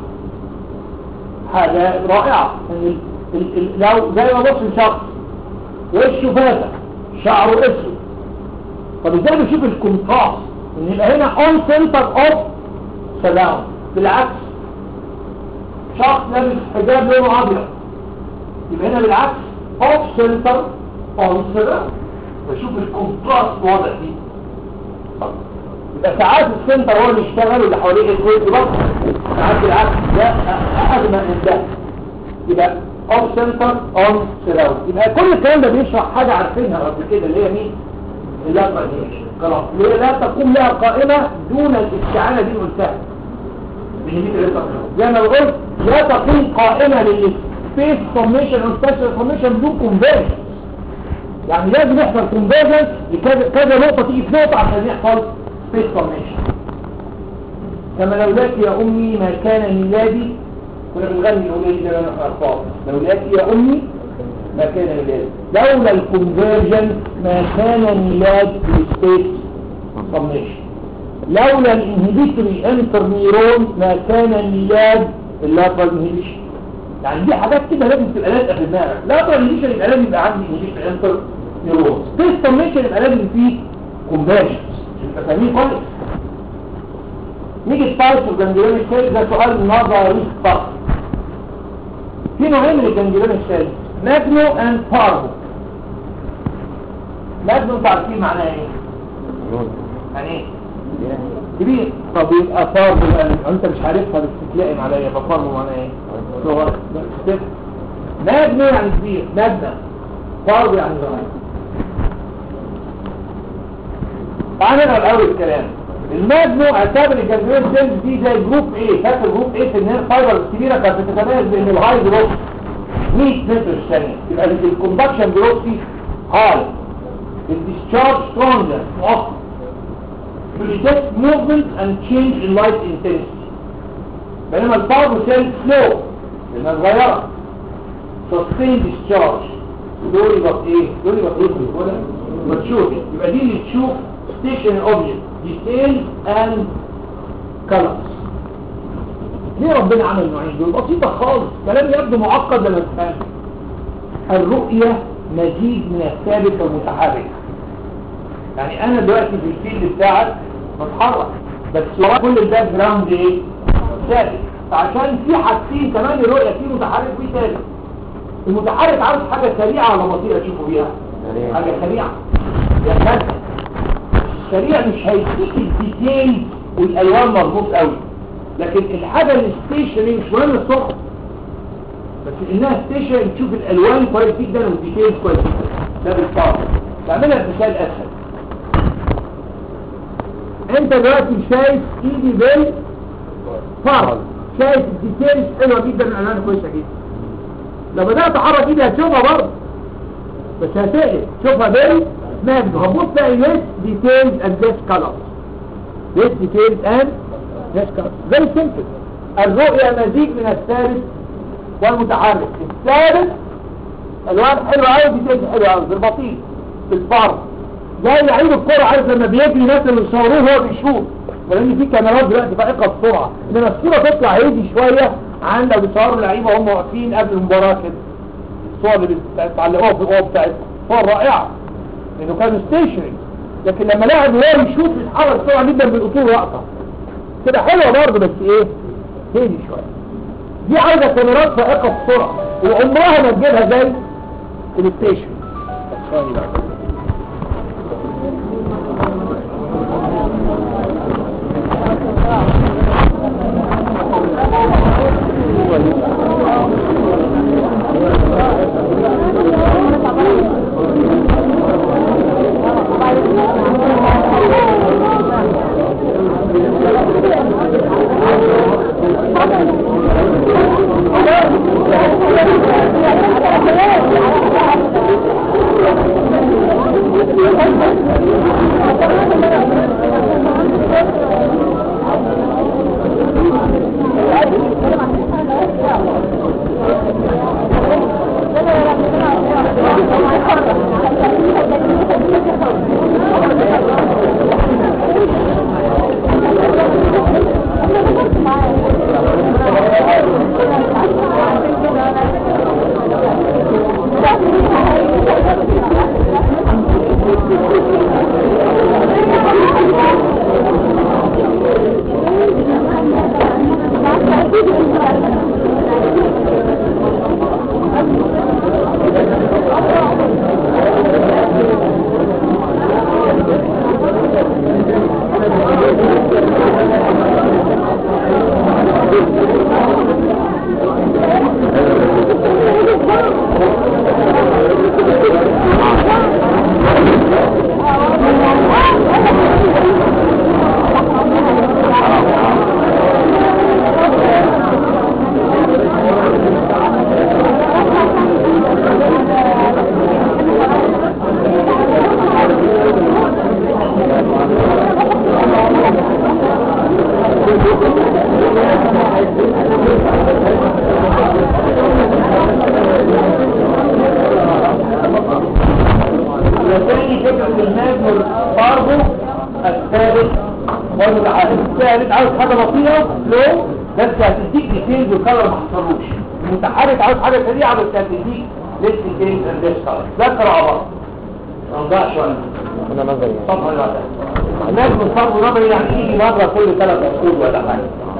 حاجة رائعة ان ال ال ال لو زي ما بص الشخص وشه فاتح شعره اسود طب ازاي بنشوف الكونتراست ان يبقى هنا on center of surround بالعكس شخص لابس حجاب لونه ابيض يبقى هنا بالعكس off center on surround بشوف الكونتراست واضح دي يبقى ساعات السنتر هو اللي يشتغل واللي حواليه اسود بس ساعات بالعكس ده اغمق من ده يبقى off center on surround يبقى كل الكلام ده بيشرح حاجة عارفينها قبل كده اللي هي مين اللقطة دي خلاص اللي هي لا تقوم لها قائمة دون الاستعانة دي قلتها زي ما قلت لا تقوم قائمة للسبيس فورميشن او سبيشال فورميشن بدون كونفيرجن يعني لازم يحصل كونفيرجن لكذا كذا نقطة تيجي في نقطة عشان يحصل سبيس فورميشن كما لولاك يا أمي ما كان ميلادي كنا بنغني الأغنية دي لما نحن أطفال لولاك يا أمي ما كان ميلاد لولا الكونفيرجن ما كان ميلاد السبيس فورميشن لولا الانهبيتوري انتر نيرون ما كان الميلاد اللاترال انهبيشن يعني دي حاجات كده لازم تبقى لازقه في دماغك لاترال انهبيشن يبقى لازم يبقى عندي انهبيتوري انتر نيرون سبيس فورميشن يبقى لازم فيه كونفيرجن يبقى فاهمين كويس نيجي التايب الجنجلون السيل ده سؤال نظري فقط في نوعين من الجنجلون السيل ماجنو اند باربو ماجنو تعرفين معناه ايه يعني ايه كبير طب يبقى باربو انت مش عارفها بس تلاقي عليا يبقى باربو معناه ايه هو ماجنو يعني كبير ماجنا باربو يعني صغير تعال نقرا الاول الكلام الماجنو اعتبر الجنجلون سيلز دي زي جروب ايه فاكر جروب ايه في النير فايبر الكبيره كانت بتتميز بان الهاي فيلوسيتي 100 متر في الثانيه يبقى الكوندكشن فيلوسيتي هاي الديسشارج سترونجر مؤخر detect movement and change in light intensity بينما الباور سيل سلو لانها صغيره sustain discharge دول يبقى ايه دول يبقى ايه ولا ما تشوف يبقى دي اللي تشوف station object details and colors ليه ربنا عمل النوعين دول بسيطة خالص كلام يبدو معقد لما تفهم الرؤية مزيد من الثابت والمتحرك يعني انا دلوقتي في الفيلد بتاعك بتحرك بس ورا كل الباك جراوند ايه ثابت فعشان في حاجتين كمان الرؤية في متحرك وفي ثابت المتحرك عاوز حاجة سريعة ولا بطيئة تشوفوا بيها حاجة سريعة يا كده السريع مش هيديك الديتيلز والالوان مربوط قوي لكن الحاجة الستيشنري مش مهم الصبح بس انها ستيشن تشوف الالوان كويس جدا والديتيلز كويس جدا ده بالطبع تعملها بمثال اسهل انت دلوقتي شايف ايدي بال فرض شايف الديتيلز حلوه جدا الالوان كويسه جدا لو بدات احرك ايدي هتشوفها برضه بس هتقلب شوفها بال ماجنو هبص تلاقي this details and this colors this details and زي سمبل الرؤية مزيج من الثالث والمتحرك الثالث الوان حلوة قوي دي تيجي حلوة قوي بالبطيء بالفار زي لعيب الكورة عارف لما بيجري الناس اللي بيصوروه هو بيشوف ولان في كاميرات دلوقتي فائقة بسرعة انما الصورة تطلع هيدي شوية عن لو بيصوروا لعيبة وهم واقفين قبل المباراة كده الصور اللي بتعلقوها في الأوض بتاعتهم صور رائعة لانه كانوا ستيشنري لكن لما لاعب هو يشوف يتحرك بسرعة جدا بالقطور واقفة كده حلوة برضه بس ايه هيدي شوية دي عايزة كاميرات فائقة بسرعة وعمرها ما تجيبها زي الستيشن وثاني فكرة الماجور برضه الثالث والمتحرك الثالث عاوز حاجة بسيطة لو بس هتديك ديتيلز وكلر ما حصلوش المتحرك عاوز حاجة سريعة بس هتديك ليست ديتيلز اند ليست كلر ده قراءة ما نضيعش شوية انا نظري صفحة اللي بعدها الناس من صرف نظري يعني يجي مرة كل ثلاث أشهر ولا حاجة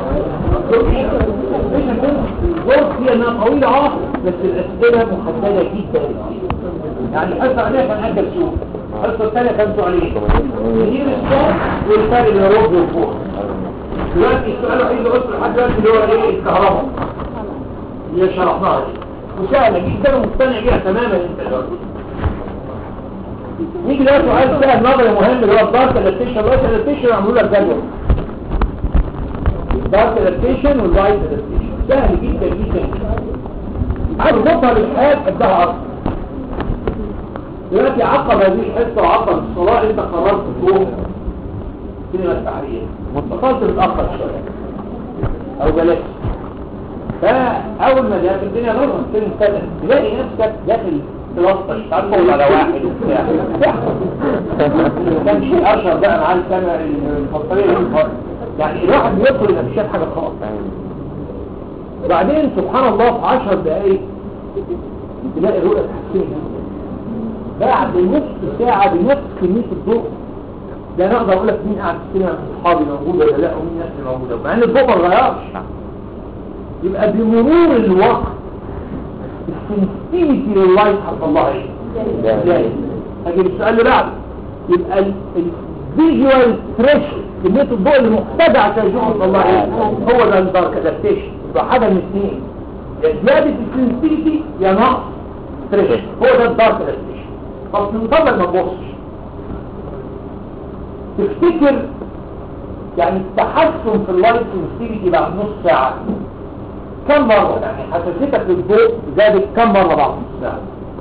مش هكون الجزء هي انها طويلة اه بس الأسئلة محددة جدا يعني الحصة عليها كان أجل سوق الحصة الثانية كان سؤالين كتير الصوت والفرق بين الرب والفوق دلوقتي السؤال الوحيد اللي قلته لحد دلوقتي اللي هو ايه الكهرباء اللي شرحناها دي وسهلة جدا ومقتنع بيها تماما انت دلوقتي نيجي ده سؤال سهل نظري مهم اللي هو الدارك ادابتيشن اللايت ادابتيشن عملوا لك جدول الدارك ادابتيشن واللايت ادابتيشن سهل جدا جدا عايز تظهر للحياة ادها اصلا دلوقتي عقب هذه الحصة وعقب الصلاة انت قررت تروح سينما التحرير وصلت متأخر شوية او بلاش فاول ما جاءت الدنيا نظر فيلم سنة تلاقي نفسك داخل تلطش تعرفوا على واحد وبتاع كان شيء اشهر بقى مع السنة الفصلية يعني الواحد بيدخل يبقى مش شايف حاجة خالص وبعدين سبحان الله في 10 دقايق تلاقي الرؤية اتحسنت بعد نص ساعة بنفس كمية الضوء لا نقدر اقول لك مين قاعد في السينما من اصحابي موجود ولا لا ومين الناس اللي موجوده مع ان الضوء ما اتغيرش يبقى بمرور الوقت السنسيتي لللايت حصل لها ايه؟ ازاي؟ هجيب السؤال اللي بعده يبقى الفيجوال ثريشولد كمية الضوء اللي محتاجة عشان يشوف حصل لها ايه؟ هو ده الدارك ادابتيشن يبقى حاجة من اثنين يا زيادة السنسيتي يا نقص ثريشولد هو ده الدارك ادابتيشن طب نفضل ما نبصش تفتكر يعني التحسن في اللايت سنسيتي بعد نص ساعة كم مرة يعني حساسيتك للضوء زادت كم مرة بعد نص ساعة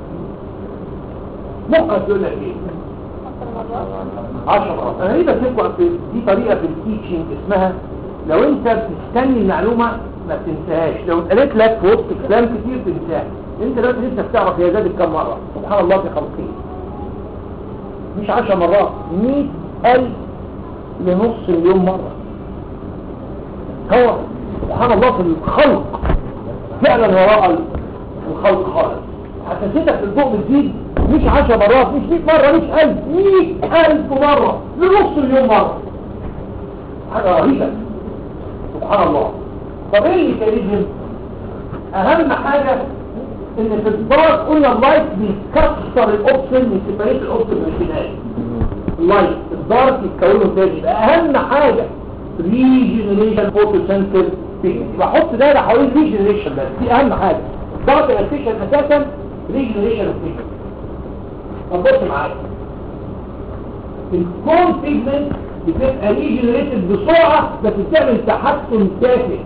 مخك يقول لك ايه 10 مرات انا ليه بسيبكم في دي طريقة في التيتشنج اسمها لو انت بتستني المعلومة ما بتنساهاش لو اتقالت لك في وسط كلام كتير تنساها انت دلوقتي لسه بتعرف هي زادت كم مرة سبحان الله في خلقه مش عشر مرات مئة ألف لنص مليون مرة هو سبحان الله في الخلق فعلا وراء الخلق خالص حساسيتك الضوء بتزيد مش عشر مرات مش مئة مرة مش ألف مئة ألف مرة لنص مليون مرة حاجة رهيبة سبحان الله طب ايه الميكانيزم اهم حاجة ان في الضغط قلنا اللايت بيكسر الاوبشن من سيبريت الاوبشن من الفينال اللايت الضغط يتكونه تاني يبقى اهم حاجة ريجنريشن فوتو سنتر يبقى حط دايره حوالين ريجنريشن بس دي اهم حاجة الضغط الاسيشن اساسا ريجنريشن فيجن طب بص معايا الكون بيجمنت بتبقى ريجنريتد بسرعة بس بتعمل تحسن تافه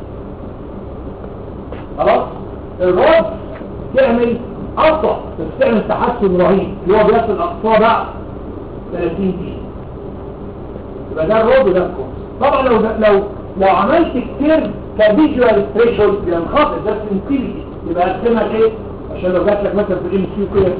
خلاص الرد تعمل أبطأ بس تعمل تحسن رهيب اللي هو بيصل أقصاه بقى 30 دقيقة يبقى ده الرد وده الكون طبعا لو لو لو عملت كتير كفيجوال ثريشولد بينخفض ده سنسيتي يبقى اقسمها ايه عشان لو جات لك مثلا في الام سي كده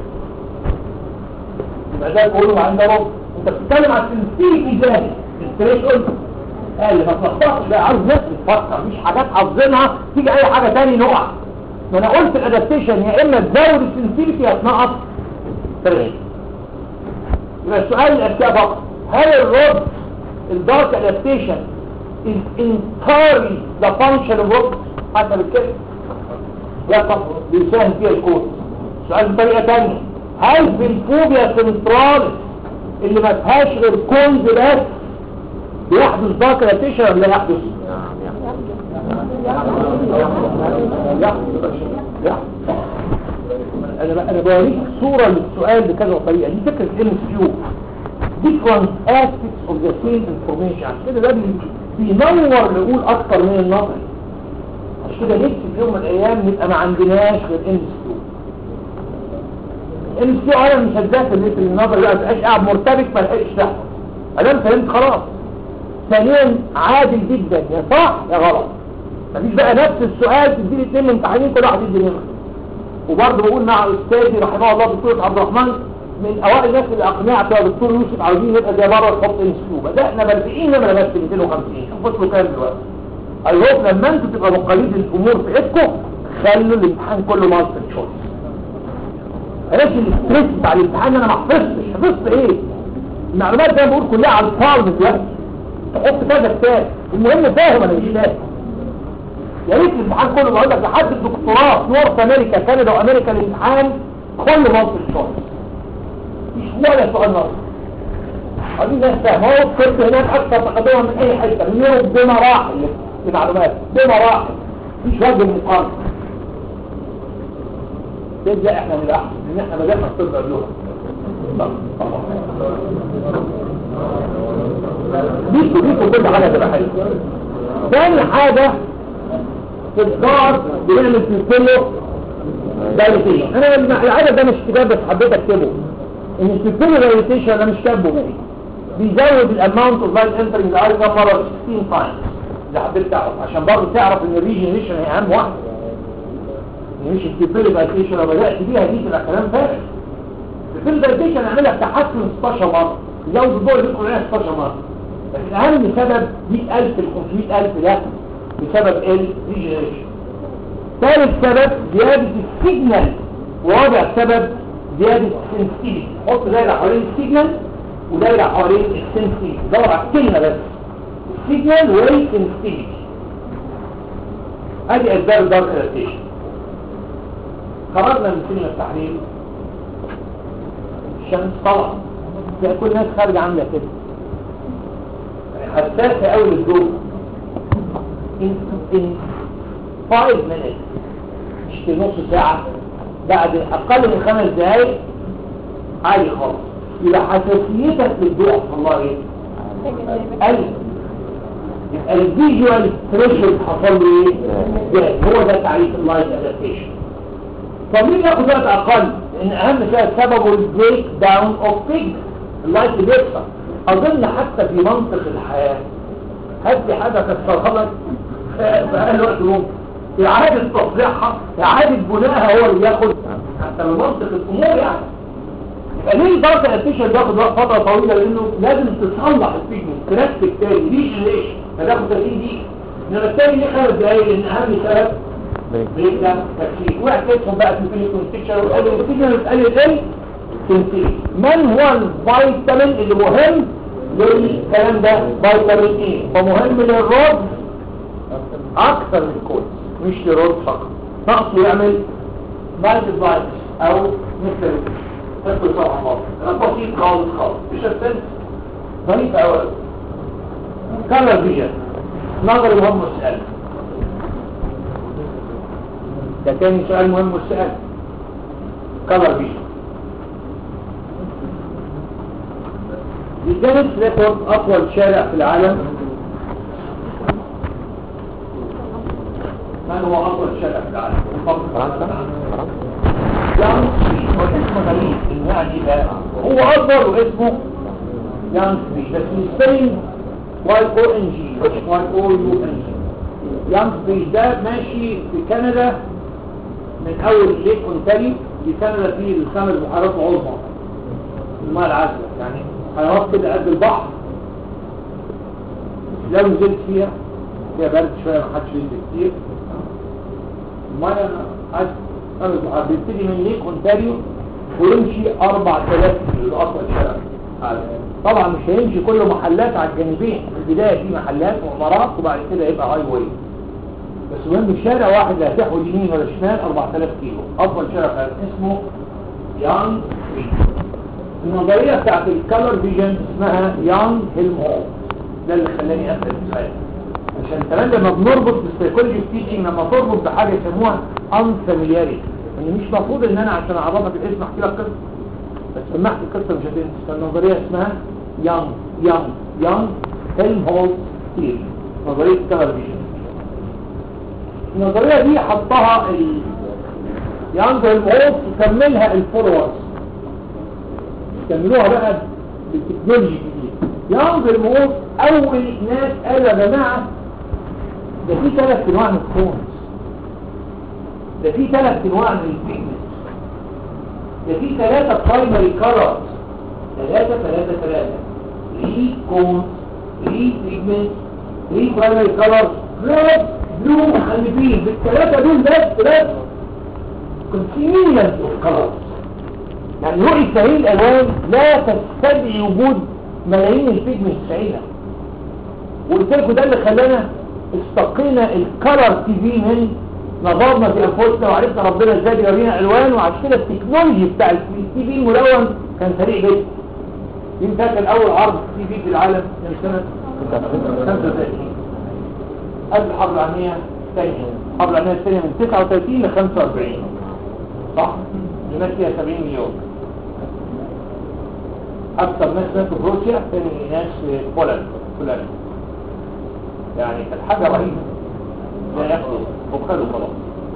يبقى ده كله عنده رد انت بتتكلم عن السنسيتي ازاي الثريشولد قال ما تلخبطش بقى عاوز ناس تفكر مش حاجات حافظينها تيجي اي حاجه تاني نقع ما انا قلت الادابتيشن يا اما تزود السنسيتي يا تنقص ترغيب يبقى السؤال الاشياء فقط هل الرد الدارك adaptation is entirely the function of what حسب الكلمة لا طبعا بيساهم فيها الكود سؤال بطريقة تانية هل في الفوبيا سنترالس اللي ما فيهاش غير كونز بس بيحدث دارك adaptation ولا لا يحدث؟ انا انا بوريك صورة للسؤال بكذا طريقة دي فكرة ام كيو different aspects of the same information عشان كده ده بي- بينور نقول اكتر من النظر عشان كده نفسي في يوم من الايام نبقى ما عندناش غير ام كيو ام كيو انا مش هتذاكر اللي النظر ده ما تبقاش قاعد مرتبك ما لحقش تحفظ ادام فهمت خلاص ثانيا عادل جدا يا صح يا غلط مفيش بقى نفس السؤال تديني اتنين امتحانين كل واحد يدي نمره وبرضه بقول مع استاذي رحمه الله دكتور عبد الرحمن من اوائل الناس اللي اقنعت يا دكتور يوسف عاوزين نبقى زي بره الخط انسلو بدانا ب 40 نمره بس 250 شوف وصلوا كام دلوقتي اي هوب لما انتوا تبقى مقاليد الامور في ايدكم خلوا الامتحان كله مالتي تشويس عرفت الاستريس بتاع الامتحان انا ما حفظتش حفظت ايه المعلومات زي ما بقول كلها على الفاضي دلوقتي تحط كذا كتاب المهم فاهم انا مش فاهم يا ريت الامتحان كله بقول لك لحد الدكتوراه في نورث امريكا كندا وامريكا الامتحان كله مالتي تشويس مش ولا سؤال نظري هذه ناس فاهمة هو كنت هناك أكثر تقدما من أي حتة من يوم بمراحل المعلومات بمراحل مش وجه مقارنة تبدأ احنا من الأحسن لأن احنا بدأنا الطب اللغة ديكوا ديكوا كل حاجة تبقى حلوة ثاني حاجة في الدار بنعمل في الكله دايرتيشن انا العدد ده مش كتاب بس حبيت اكتبه ان السيستم دايرتيشن انا مش كاتبه بيه بيزود الاماونت اوف لايت انترنج الاي كام مره 16 تايمز اللي حبيت تعرف عشان برضه تعرف ان الريجنريشن هي اهم واحده مش السيستم دايرتيشن لو بدات بيها دي تبقى كلام فارغ السيستم دايرتيشن يعملها تحسن 16 مره يزود الضوء اللي يدخل عليها 16 مره لكن اهم سبب 100000 ل 500000 ده بسبب الريجنريشن ثالث سبب زيادة السيجنال ورابع سبب زيادة السنسيتي حط دايرة حوالين السيجنال ودايرة حوالين السنسيتي دور على الكلمة بس السيجنال والسنسيتي ادي اسباب الدارك ادابتيشن خرجنا من سينما التحرير الشمس طلع زي كل الناس خارجة عاملة كده حساسة قوي للضوء in, in five minutes مش في نص ساعة بعد أقل من خمس دقايق عالي خالص يبقى حساسيتك للضوء الله ايه؟ قل يبقى الفيجوال ثريشولد حصل له ايه؟ زاد هو ده تعريف اللايت ادابتيشن طب ليه ياخد وقت اقل؟ لان اهم شيء سببه البريك داون اوف بيج اللايت بيكسر اظن حتى في منطق الحياه هات لي حاجه كسرها لك في اقل وقت ممكن اعاده تصليحها اعاده بنائها هو اللي ياخد حتى من منطق الامور يعني يبقى ليه الدرجه الاتيشن بياخد وقت فتره طويله لانه لازم تصلح البيجمنت تركب تاني ليش ليش هتاخد 30 دقيقه انما التاني ليه خمس دقايق لان اهم سبب بيبدا تكشيف واحد يدخل بقى في الفيلم كونستيكشن ويقول الكونستيكشن يتقال ايه تنتهي من هو الفيتامين اللي مهم للكلام ده فيتامين ايه ومهم للرد اكثر من الكل مش للرد فقط نقصه يعمل مالتي او مثل تدخل طبعا مصر كلام بسيط خالص خالص مش السنس ظريف اولا كلر فيجن نظر مهم السؤال ده تاني سؤال مهم السؤال كلر فيجن لجانب ريكورد اطول شارع في العالم من هو اطول شارع في العالم فرنسا يانغ ستريت هو اسمه غريب انه يعني بقى هو اكبر واسمه يانغ ستريت بس السبيلنج واي او ان جي مش واي او يو ان جي يانغ ستريت ده ماشي في كندا من اول ليك اونتاريو في كندا فيه الخمس بحيرات العظمى الماء العذبة يعني بحيرات كده قد البحر لو نزلت فيها فيها برد شوية ما حدش ينزل كتير المية عذبة خمس بحيرات بيبتدي من ليك اونتاريو ويمشي 4000 كيلو ده اطول شارع عالم. طبعا مش هيمشي كله محلات على الجانبين في البداية في محلات وعمارات وبعد كده يبقى هاي واي بس مهم شارع واحد لا تحول يمين ولا شمال 4000 كيلو اطول شارع في العالم اسمه يانغ ستريت النظرية بتاعت الكالر فيجن اسمها يانغ هيلم هول ده اللي خلاني اسال السؤال عشان كمان لما بنربط بالسيكولوجي تيتشنج لما تربط بحاجه يسموها unfamiliarity يعني مش مفروض ان انا عشان اعرفك الاسم احكي لك قصه بس سمعت القصه مش هتنسى فالنظريه اسمها يانغ يانغ يانغ هيلم هول ثيري نظريه الكالر فيجن النظريه دي حطها ال يانغ هيلم هول يكملها الفولورز كملوها بقى بالتكنولوجي الجديد يانظر الموت اول ناس قالوا يا جماعه ده في ثلاث انواع من الكونز ده في ثلاث انواع من البيجمنت ده في ثلاثه برايمري كارز ثلاثه ثلاثه ثلاثه ري كونز ري بيجمنت ري برايمري كارز ريد بلو مخلفين بالثلاثه دول بس بس كونتينيوس اوف كارز يعني رؤية تغيير الألوان لا تستدعي وجود ملايين البيجمنت سعيدة وقلت لكم ده اللي خلانا استقينا الكلر تي في من نظرنا في أنفسنا وعرفنا ربنا ازاي بيورينا ألوان وعشان كده التكنولوجي بتاع التي في الملون كان سريع جدا يمكن كان أول عرض تي في في العالم كان سنة 35 قبل الحرب العالمية الثانية الحرب العالمية الثانية من 39 ل 45 صح؟ الناس فيها 70 مليون أكثر ناس ماتوا في روسيا ثاني ناس في بولندا بولندا يعني كانت حاجة رهيبة لا يخلص وخلوا خلاص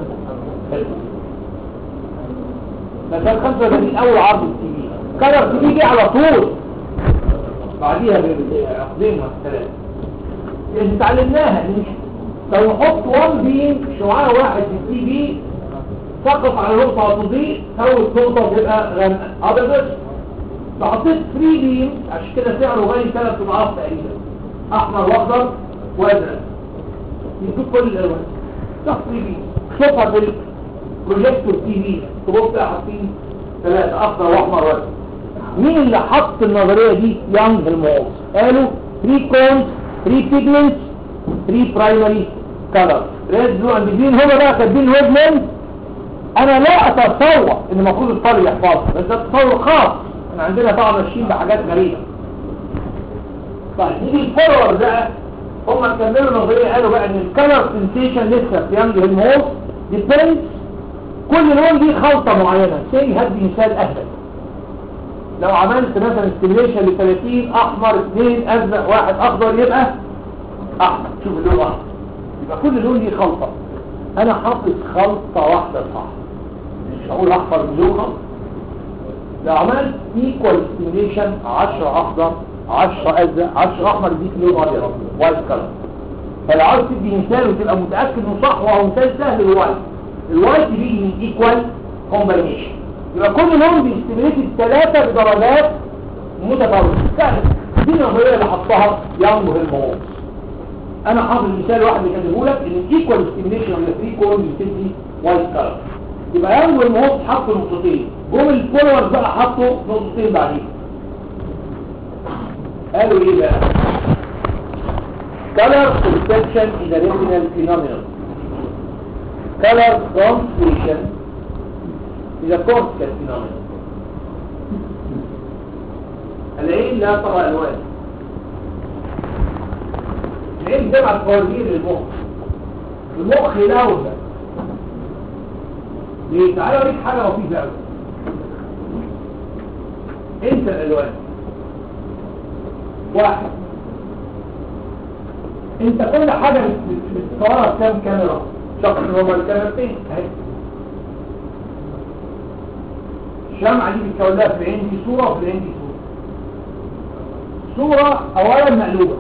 بس كان 35 أول عرض التي في كلر تي في دي على طول بعديها بعقدين والثلاثة اللي اتعلمناها إن لو نحط 1 بين شعاع واحد في التي في سقط على نقطة هتضيء فوت نقطة وتبقى غامقة هذا بس فحطيت 3 بيم عشان كده سعره غالي ثلاث اضعاف تقريبا احمر واخضر وازرق يدوك كل الالوان صح 3 بيم شوفها في البروجيكتور تي في تبص بقى حاطين ثلاثة اخضر واحمر وازرق مين اللي حط النظرية دي يانج الموز قالوا 3 كونز 3 بيجمنتس 3 برايمري كلر ريد بلو اند جرين هما بقى كاتبين ويفلنس انا لا اتصور ان المفروض الطالب يحفظها بس ده تصور خاص احنا عندنا طبعا ماشيين بحاجات غريبه طيب نيجي الفولور بقى هم كملوا نظريه قالوا بقى ان الكلر سنسيشن لسه في يانج الموز ديبندز كل لون ليه خلطه معينه سي هدي مثال اهبل لو عملت مثلا ستيميليشن ل 30 احمر 2 ازرق واحد اخضر يبقى احمر شوف اللون احمر يبقى كل لون ليه خلطه انا حاطط خلطة واحدة صح مش هقول احفر مليون خلطة لو عملت ايكوال ستيميليشن 10 اخضر 10 ازرق 10 احمر يديك لون ابيض وايت كلر فلو عاوز تدي مثال وتبقى متاكد انه صح وهو مثال سهل الوايت الوايت بيجي من ايكوال كومبينيشن يبقى كل لون بيستمريت الثلاثه بدرجات متفاوته سهل دي النظريه اللي حطها يانج هيلمور انا حاطط مثال واحد اللي كاتبه لك ان الايكوال ستيميليشن ولا فري كون بتدي وايت كلر يبقى يانج هيلمور حط نقطتين جم الفولورز بقى حطوا نقطتين بعدين قالوا ايه بقى color perception is a retinal phenomenon color translation is a cortical phenomenon العين لا ترى الوان العين بتبعت فوازير للمخ المخ يلوث ليه تعالى اوريك حاجه لطيفه قوي انت الالوان واحد انت كل حاجة بتصورها بكام كاميرا شخص هما الكاميرتين اهي الشمعة دي بتكون لها في العين دي صورة وفي العين دي صورة صورة اولا مقلوبة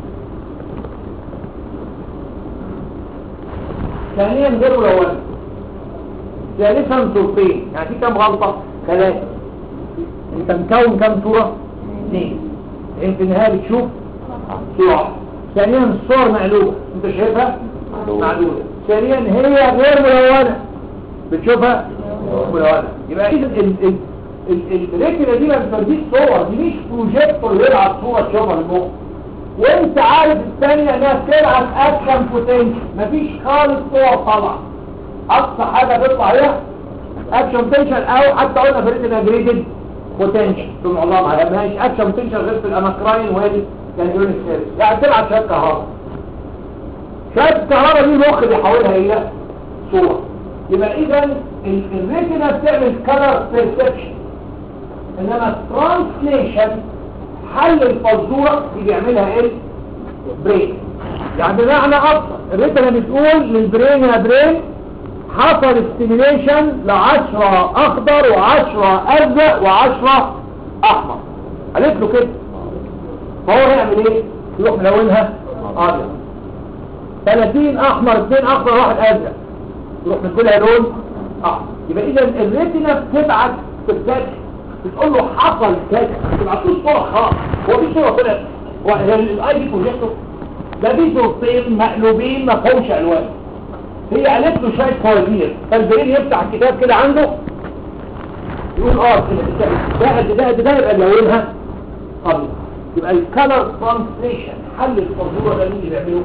ثانيا غير ملونة ثالثا صورتين يعني في كام غلطة ثلاثة انت مكون كام صورة اثنين انت في النهاية بتشوف صورة ثانيا الصور مقلوبة انت شايفها معلومة ثانيا هي غير ملونة بتشوفها ملونة يبقى اذا الريتنا دي ما بتديك صور دي مش بروجيكتور يلعب صورة تشوفها المخ وانت عارف الثانية انها بتلعب اكشن بوتنشال مفيش خالص صور طالعة اقصى حاجة تطلع هي اكشن بوتنشال او حتى قلنا في ريتنا جريدد بوتنشال ثم الله ما لهاش اكشن بوتنشال غير في الاماكراين وهذه كانجرون الثالث يعني تلعب شوية كهرباء شوية الكهرباء دي المخ بيحولها الى صورة يبقى اذا الريتنا بتعمل كلر بيرسبشن انما الترانسليشن حل الفزورة دي بيعملها ايه برين يعني بمعنى ابسط الريتنا بتقول للبرين يا برين حصل ستيميليشن لعشرة اخضر وعشرة ازرق وعشرة احمر قالت له كده فهو هيعمل ايه يروح ملونها ابيض 30 احمر 2 اخضر واحد ازرق يروح من كلها لون احمر يبقى اذا الريتنا بتبعت في الذات بتقول له حصل كذا ما تبعتوش صوره خالص هو في صوره طلعت هو الاي دي بروجيكتور ده في صورتين مقلوبين ما فيهمش الوان هي قالت له شويه فوازير فالبرين يفتح الكتاب كده عنده يقول اه ده ده ده ده يبقى لونها ابيض يبقى الكالر ترانسليشن حل الفزوره ده مين اللي بيعمله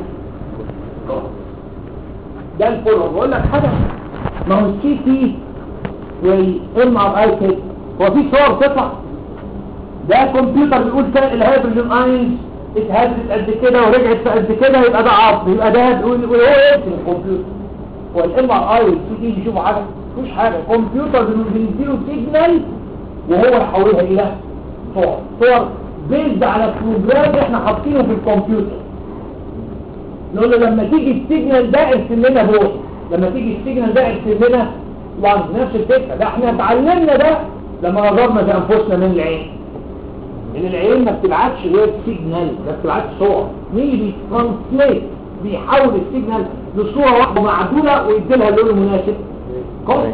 ده الفولو بقول لك حاجه ما هو السي تي والام ار اي كده هو في صور تطلع ده كمبيوتر بيقول كده الهيدروجين اينز اتهزت قد كده ورجعت في قد كده يبقى ده عظم يبقى ده بيقول هو يرسم الكمبيوتر هو الام ار اي والسي تي بيشوفوا حاجه مفيش حاجه كمبيوتر بنديله سيجنال وهو يحولها الى صور صور بيزد على بروجرام احنا حاطينه في الكمبيوتر نقول له لما تيجي السيجنال ده ارسم لنا بوش لما تيجي السيجنال ده ارسم لنا لانج نفس الفكره ده احنا اتعلمنا ده لما نظرنا في انفسنا من العين ان العين ما بتبعتش غير سيجنال ما بتبعتش صور مين اللي بيترانسليت بيحول السيجنال لصوره واحده معدوله ويدي لها اللون المناسب كويس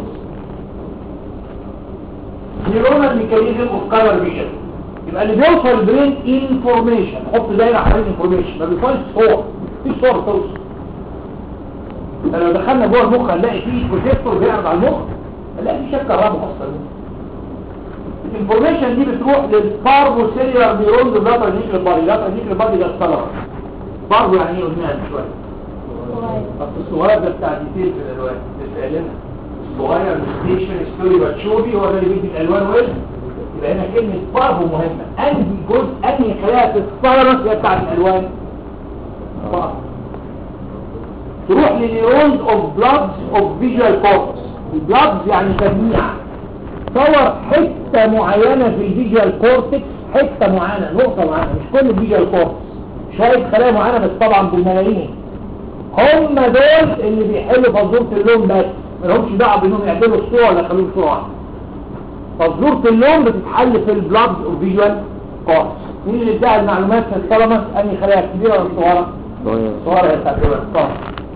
نيرونال ميكانيزم اوف كلر فيجن يبقى اللي بيوصل البرين انفورميشن حط دايره حوالين انفورميشن ما بيوصلش صور في صور توصل لو دخلنا جوه المخ هنلاقي فيه بروجيكتور بيعرض على المخ هنلاقي فيه شكل كهرباء اصلا الانفورميشن دي بتروح للباربو سيليار نيرونز اللاتر نيكل بادي اللاتر نيكل بادي ده السلر باربو يعني ايه قلناها من شويه اصل الصغير ده بتاع ديتيل في الالوان بتسالنا الصغير ستيشن ستوري باتشوبي هو ده اللي بيدي الالوان وزن يبقى هنا كلمه باربو مهمه انهي جزء انهي خلايا في السيرس هي بتاعت الالوان باربو تروح لنيرونز اوف بلادز اوف فيجوال كورتكس البلادز يعني تجميع صور حتة معينة في الفيجوال كورتكس حتة معينة نقطة معينة مش كل الفيجوال كورتكس شوية خلايا معينة بس طبعا بالملايين هم دول اللي بيحلوا فزورة اللون بس ملهمش دعوة بانهم يعدلوا الصورة ولا يخلوه صورة واحدة فزورة اللون بتتحل في البلادز اوف فيجوال كورتكس مين اللي ادعى المعلومات في الثلمس انهي خلايا كبيره ولا صغيره صغيره يا تعتبر صح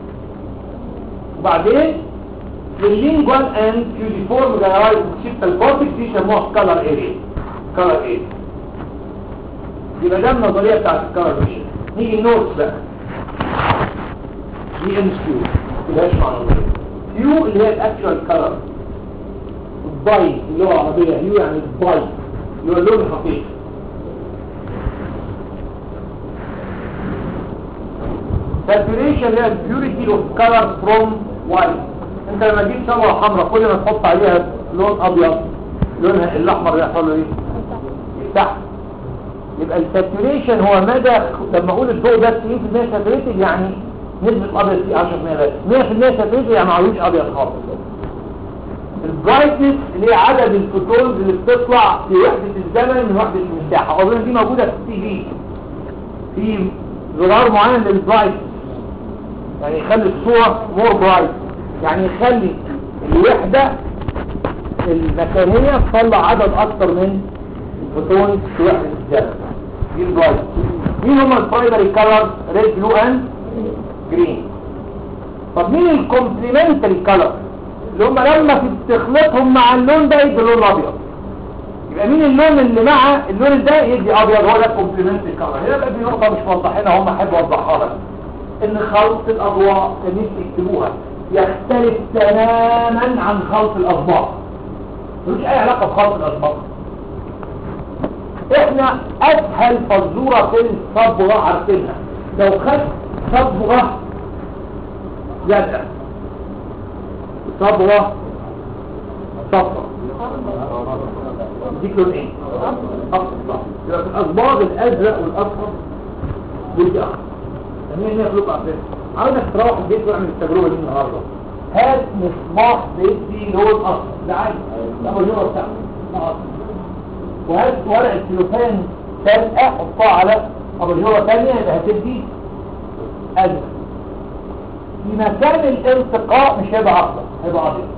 وبعدين اللينجوال اند يونيفورم جنرايز اوكسيبتال كورتكس دي يسموها كلر اريا كلر اريا يبقى ده النظريه بتاعت الكلر فيجن نيجي النوتس بقى دي ام كيو ملهاش معنى كيو اللي هي الاكشوال كلر الباي اللغه العربيه هيو يعني الباي اللي هو اللون الحقيقي saturation هي purity of color from white انت لما تجيب شمعة حمراء كل ما تحط عليها لون ابيض لونها الاحمر يحصل له ايه يفتح يبقى الساتوريشن هو مدى لما اقول الضوء ده 90% ساتوريتد يعني نسبة الابيض فيه 10% بس 100% ساتوريتد يعني معلوش ابيض خالص البرايتنس اللي هي عدد الفوتونز اللي بتطلع في وحدة الزمن من وحدة المساحة اظن دي موجودة في التي في في زرار معين للبرايتنس يعني يخلي الصورة مور برايت يعني يخلي الوحدة المكانية تطلع عدد اكتر من الفوتون في وحدة الزمن دي البرايت مين هم البرايمري كولر ريد بلو اند جرين طب مين الكومبليمنتري كولر اللي هم لما تخلطهم مع اللون ده يدي اللون الابيض يبقى مين اللون اللي مع اللون ده يدي ابيض هو ده الكومبليمنتري كولر هنا بقى دي نقطه مش موضحينها هم احب اوضحها لك ان خلط الاضواء كان يكتبوها يختلف تماما عن خلط الاصباغ ملوش اي علاقه بخلط الاصباغ احنا اسهل فزوره في الصبغه عارفينها لو خدت صبغه زرقاء صبغه صفرا دي لون ايه اصفر يبقى في الاصباغ الازرق والاصفر ودي اخضر تمام يخلق عفاف عاوزك تروح البيت واعمل التجربه دي النهارده هات مصباح بيدي لون اصفر ده عادي ده هو اللون بتاعه ده اصفر وهات ورقه سلوفان سابقه حطها على اباجوره ثانيه يبقى هتدي ازرق في مكان الالتقاء مش هيبقى اخضر هيبقى ابيض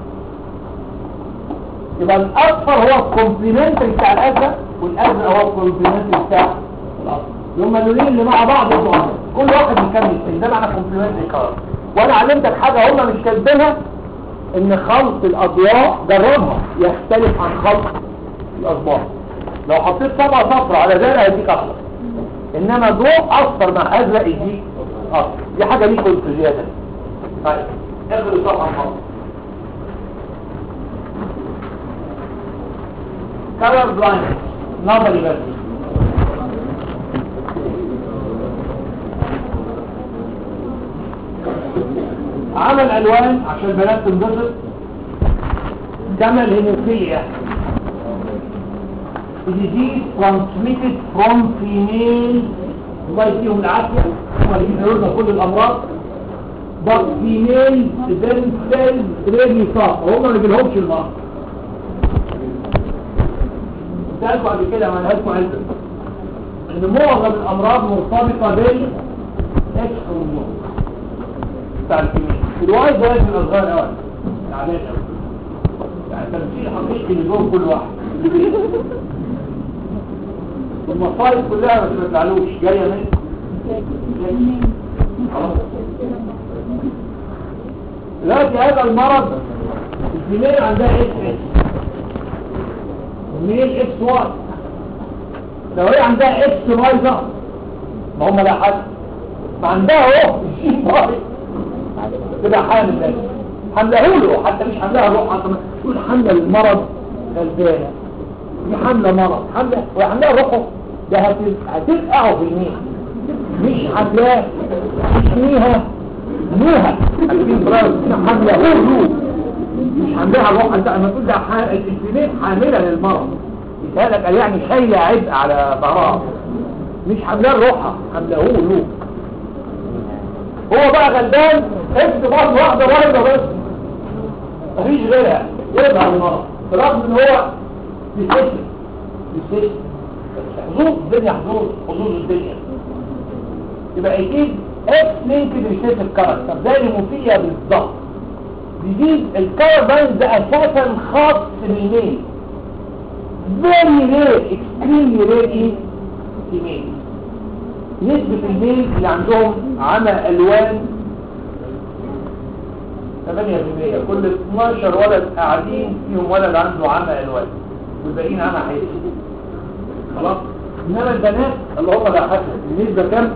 يبقى الاصفر هو الكومبليمنتري بتاع الازرق والازرق هو الكومبليمنتري بتاع الاصفر هما اللونين اللي مع بعض يبقوا ابيض كل واحد يكمل الثاني ده معنى كومبليمنتري كلر وانا علمتك حاجه هما مش كاتبينها ان خلط الاضواء جربها يختلف عن خلط الاصباغ لو حطيت طبقه صفرا على زرق هيديك اخضر انما ضوء اصفر مع ازرق يديك اصفر دي حاجه ليكم انتوا زياده طيب اخر الصفحه خالص color blindness نظري بس عمل الوان عشان البنات تنبسط كما الهيموفيليا disease transmitted from female الله يديهم العافية هم اللي بيديروا كل الأمراض but female themselves really suffer هم ما بيجيلهمش المرض قلت قبل كده ما لهاش علم ان معظم الامراض مرتبطه بال اكس هرمون بتاع الكيمياء الواي ده لازم يبقى صغير قوي يعني قوي يعني تمثيل حقيقي لجوه كل واحد المصايب كلها ما تبتعلوش جايه من خلاص دلوقتي هذا المرض الفيميل عندها اكس اكس منين اكس واي لو هي عندها اكس واي ده ما هم لا حد ما عندها اهو الجين واي تبقى حامل بس حمله له حتى مش حملها روح حتى تقول حمله المرض غلبانه دي حمله مرض حمله وحملها روحه ده هتبقعه في المين مش حملاه تسميها نوها عارفين براس حمله له مش حملها روح انت لما تقول ده الانسولين حامله للمرض يتهيألك قال يعني شايله عبء على ظهرها مش حملها روحها حمله له هو بقى غلبان اكس برضه واحده واحده بس مفيش غيرها يرجع المرض برغم ان هو بيسجل بيسجل حظوظ الدنيا حظوظ حظوظ الدنيا يبقى اكيد اكس لينكد ريسيتيف كاركتر طب ده الموفيه بالظبط ديزيز الكارباين ده اساسا خاص بالميل very rare extremely rare ايه في ميل نسبة الميل اللي عندهم عمى ألوان 8% كل 12 ولد قاعدين فيهم ولد عنده عمى ألوان والباقيين عمى حيث خلاص إنما البنات اللي هم لا حسن النسبة كم؟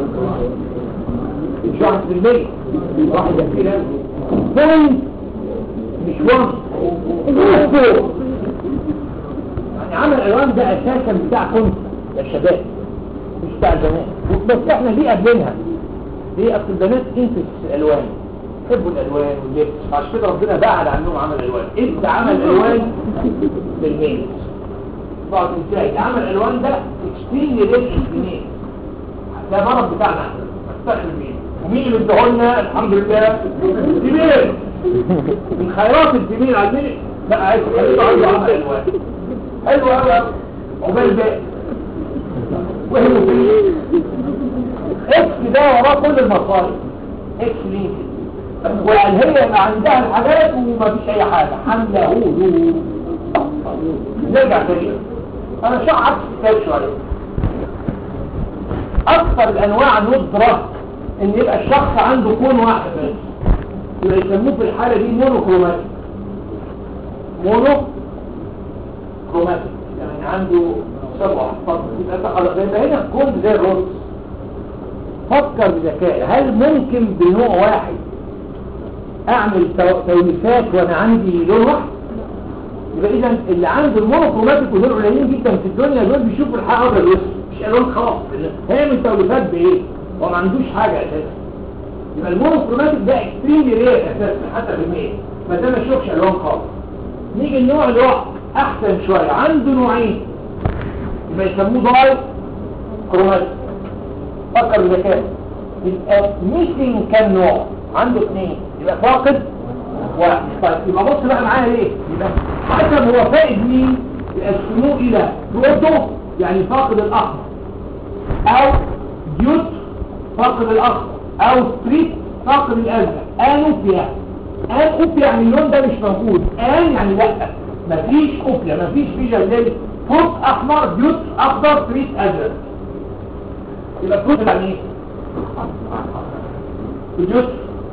مش واحد في المية واحد في المية بوينت مش وان فوق يعني عمل الالوان ده اساسا بتاع كنت يا شباب مش بتاع البنات بس احنا ليه قابلينها ليه اصل البنات انفس الالوان يحبوا الالوان واللبس عشان كده ربنا بعد عنهم عمل الالوان انت عمل الالوان للميل بعض ازاي عمل الالوان ده اكستريملي ريتش للميل ده مرض بتاعنا احنا نستخدم مين ومين اللي ادهولنا الحمد لله الجميل من خيرات الجميل على الميل لا عايز خليته عنده عمل الوان حلو قوي عقبال باقي وهمه فيه اكس ده وراه كل المصاري اكس لينك وقال هي يبقى عندها الحاجات ومفيش اي حاجه حمله هو نرجع تاني انا شو عكس الكتاب شويه اكثر الانواع ندرة ان يبقى الشخص عنده كون واحد بس يبقى يسموه في الحالة دي مونو كروماتيك مونو كروماتيك يعني عنده سبعة فقط يبقى خلاص يبقى هنا الكون زي الرز فكر بذكاء هل ممكن بنوع واحد اعمل تو- توليفات وانا عندي لون واحد يبقى اذا اللي عنده المونوكروماتيك ودول قليلين جدا في الدنيا دول بيشوفوا الحق ابيض واسود مش الوان خلاص هيعمل توليفات بايه هو ما عندوش حاجه اساسا يبقى المونوكروماتيك ده اكستريملي رير اساسا حتى في المية ما ده ما يشوفش الوان خالص نيجي النوع اللي هو احسن شويه عنده نوعين يبقى يسموه داي كروماتيك فكر بذكاء يبقى ميسنج كام نوع عنده اثنين يبقى فاقد واحد طيب يبقى بص بقى معايا ليه يبقى حسب هو فائد مين يقسموه الى بروتو يعني فاقد الاحمر او ديوت فاقد الاخضر او ستريت فاقد الازرق انوبيا ان اوبيا يعني اللون ده مش موجود ان يعني لا مفيش اوبيا مفيش فيجا ليل فوق احمر ديوت اخضر ستريت ازرق يبقى فوق يعني ايه ديوت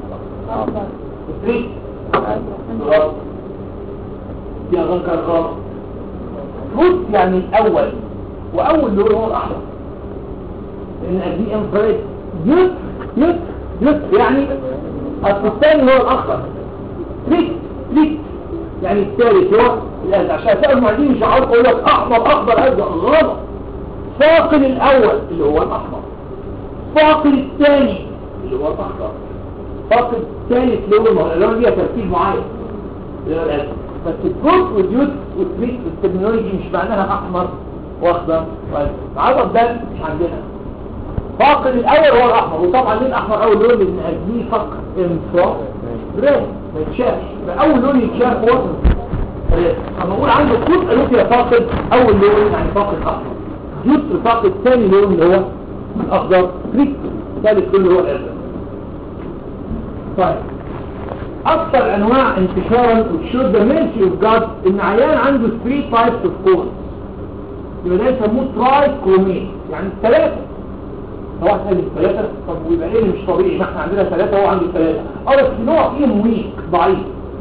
ستريت غلط دي غلط غلط فوت يعني الاول واول لون هو الاحمر لان دي انفراد يوت يوت يوت يعني اصل الثاني هو الاخضر تريك تريك يعني الثالث هو الازرق عشان تلاقي المعيدين مش عارف يقول لك احمر اخضر ازرق غلط فاقد الاول اللي هو الاحمر فاقد الثاني اللي هو الاخضر فاقد الثالث لون ما هو الالوان ليها ترتيب معين اللي هو الازرق بس الجزء واليوت والتريك والترمينولوجي مش معناها احمر واخضر وازرق العدد ده مش عندنا فاقد الاول هو الاحمر وطبعا ليه الاحمر اول لون لان اجليه فقط انفراد بريد ما يتشافش يبقى اول لون يتشاف هو بريد اما اقول عنده كود قالوا يا فاقد اول لون يعني فاقد احمر جزء فاقد ثاني لون اللي هو الاخضر تريك ثالث لون اللي هو الازرق طيب اكثر انواع انتشارا وتشود ذا ميرسي اوف جاد ان عيان عنده 3 تايبس اوف كونز يبقى ده يسموه تراي كرومين يعني ثلاثه هو احنا اللي ثلاثة طب ويبقى ايه اللي مش طبيعي ما احنا عندنا ثلاثة هو عنده ثلاثة اه بس نوع فيهم ويك ضعيف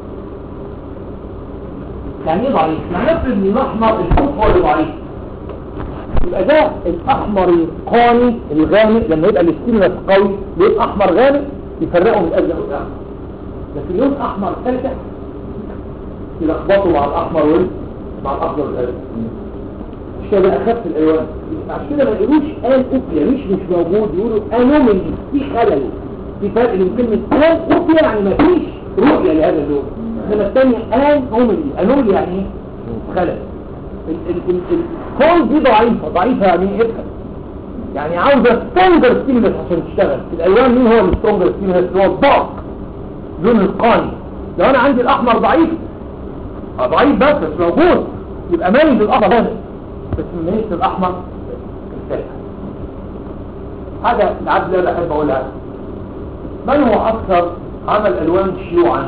يعني ايه ضعيف؟ يعني نفرض ان الاحمر الفوق هو اللي ضعيف يبقى ده الاحمر القاني الغامق لما يبقى الاستيمولاس قوي لون احمر غامق يفرقه من الازرق والاحمر لكن لون احمر ثالثة يلخبطوا مع الاحمر وال مع الاخضر والازرق مش كده اخف الالوان عشان كده ما يقولوش ان اوبيا مش مش موجود يقولوا انومالي في خلل في فرق بين كلمه ان اوبيا يعني ما فيش رؤيه لهذا اللون انما الثانيه ان اومالي انومالي يعني ايه خلل الكون دي ضعيفه ضعيفه يعني ايه افهم يعني عاوزه سترونجر ستيمولس عشان تشتغل الالوان مين هو السترونجر ستيمولس هو الضغط لون القاني لو انا عندي الاحمر ضعيف آه ضعيف بس بس موجود يبقى ميز الاحمر هنا بس ميز الاحمر الثالث حاجه العبد لا بحب اقولها من هو اكثر عمل الوان شيوعا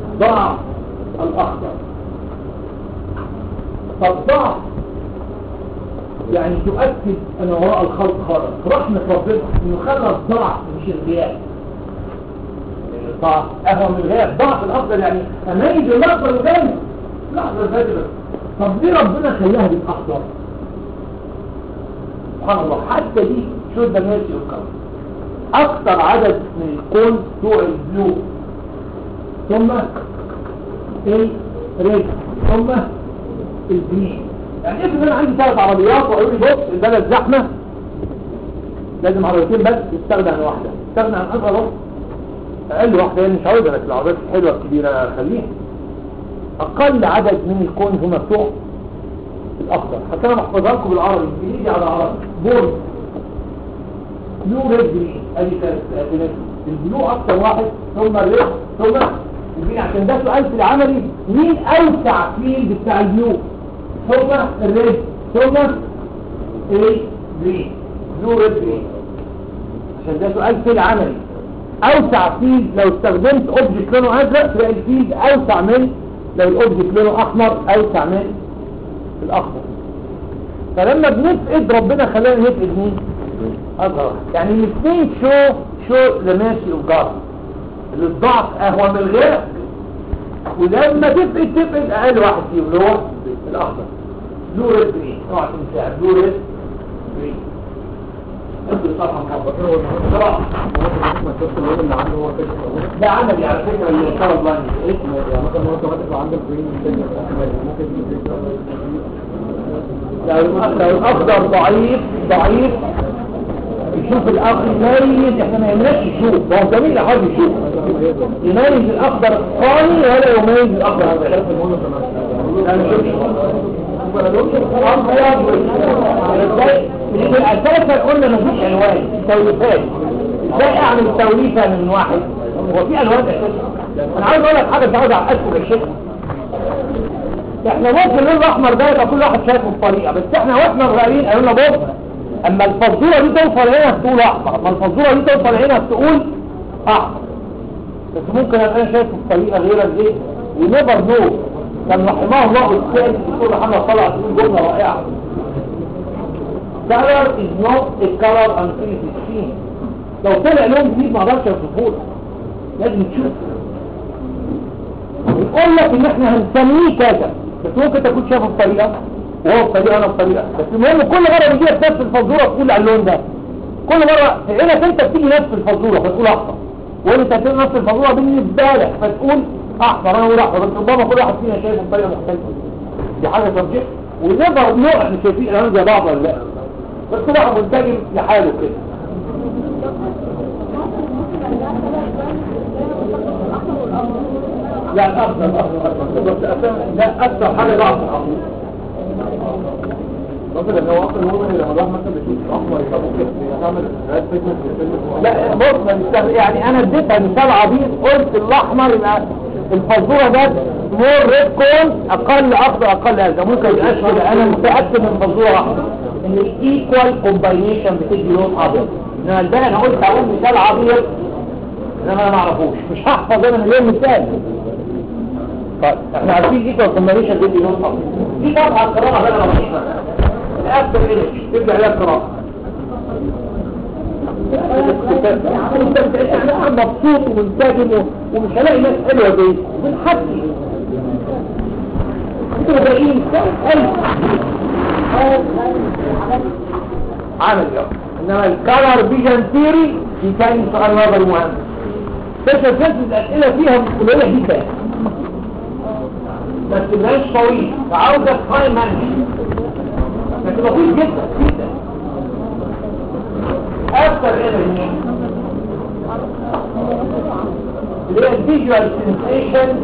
ضعف الاخضر طب ضعف يعني تؤكد أن وراء الخلق خالق رحمة ربنا إنه خلى الضعف مش الغياب ضعف أهو من الغياب ضعف الأفضل يعني أميز الأخضر الغالي الأخضر الغالي طب ليه ربنا خلاها بالأخضر سبحان الله حتى دي شو ده ماشي الكون أكثر عدد من الكون بتوع البلو ثم الريد ثم الجرين يعني افرض انا عندي ثلاث عربيات وقالوا لي بص البلد زحمه لازم عربيتين بس تستغنى عن واحده تستغنى عن اصغر واحده اقل واحده يعني مش عاوزها لكن العربيات الحلوه الكبيره خليها اقل عدد من الكون هم بتوع الاخضر حتى انا بحفظها لكم بالعربي بالانجليزي على عربي بورد بلو ريد جرين ادي ثلاث البلو اكتر واحد ثم الريد ثم الجرين عشان ده سؤال في العملي مين اوسع فيلد بتاع البلو ثم الريد ثم ايه جرين بلو ريد جرين عشان ده سؤال في العملي اوسع فيلد لو استخدمت اوبجكت لونه ازرق تلاقي الفيلد اوسع من لو الاوبجكت لونه احمر اوسع من الاخضر فلما بنفقد ربنا خلانا نفقد مين اصغر يعني الاثنين شو شو لماشي وجار اللي الضعف اهون من الغير ولما تفقد تفقد اقل واحد فيهم اللي هو الاخضر بلو ريد جرين اوعى تنساها بلو ريد جرين ادي صفحه محبطه صراحه ده عملي على فكره اللي طلب لاين اسمه يعني مثلا هو اوتوماتيك عندك جرين ممكن لو لو الاخضر ضعيف ضعيف يشوف الاخضر يميز احنا ما يمناش يشوف هو جميل حد يشوف يميز الاخضر الثاني ولا يميز الاخضر الغير لا ما يشوفش اساسا قلنا مفيش الوان توليفات ازاي اعمل توليفه من واحد هو في الوان اساسا انا عاوز اقول لك حاجه مش عاوز اعقدكم الشيء احنا ممكن اللون الاحمر ده يبقى كل واحد شايفه بطريقه بس احنا واحنا صغيرين قالوا لنا بص اما الفزوره دي توصل هنا تقول احمر اما الفزوره دي توصل هنا تقول احمر بس ممكن ابقى انا شايفه بطريقه غير الايه ونيفر نو كان رحمه الله الثاني الدكتور محمد طلع تقول جمله رائعه color is not a color until it is seen لو طلع لون جديد ما اقدرش اوصفه لك لازم تشوف بنقول لك ان احنا هنسميه كذا بس ممكن تكون شايفه بطريقه وهو بطريقه انا بطريقه بس المهم كل مره بيجي لك نفس الفزوره تقول على اللون ده كل مره هنا انت بتيجي نفس الفزوره فتقول احمر وانت بتيجي نفس الفزوره بالنسبه لك فتقول احمر انا اقول احمر بس ربما كل واحد فينا شايفه بطريقه مختلفه دي حاجه سبجكت ونقدر نوع احنا شايفين الالوان زي بعض ولا لا بس كل واحد منتجم لحاله كده لا الأفضل لا أكثر حاجة ضعف مثلا لو اصلا هو لما راح مثلا بيشوف احمر يبقى ممكن يعمل ريد بيجمنت للفيلم لا بص ما نستخدم- يعني أنا اديتها مثال عبيط قلت الأحمر يبقى الفزورة ده مور ريد كون أقل أخضر أقل هذا ممكن يبقاش كده أنا متأكد من الفزورة أحمر إن الإيكوال كومباينيشن بتدي لون أبيض إنما الباقي أنا قلت أقول مثال عبيط إنما أنا ما أعرفوش مش هحفظ أنا مليون مثال طيب احنا عارفين ايه كومبينيشن دي لون اصفر دي طبعا قراءه بقى رهيبه الافتر ايمج تبدا عليها قراءه انت انا مبسوط ومنسجم ومش هلاقي ناس حلوه زي بنحكي انتوا باقيين قلب عمل يلا انما الكالر فيجن ثيري دي كان سؤال نظري مهم سبيشال سينسز الاسئله فيها قليله جدا بس مش طويل فعاوزة تايم مانجمنت لكن طويل جدا جدا اكتر انرجي اللي هي الفيجوال سنسيشن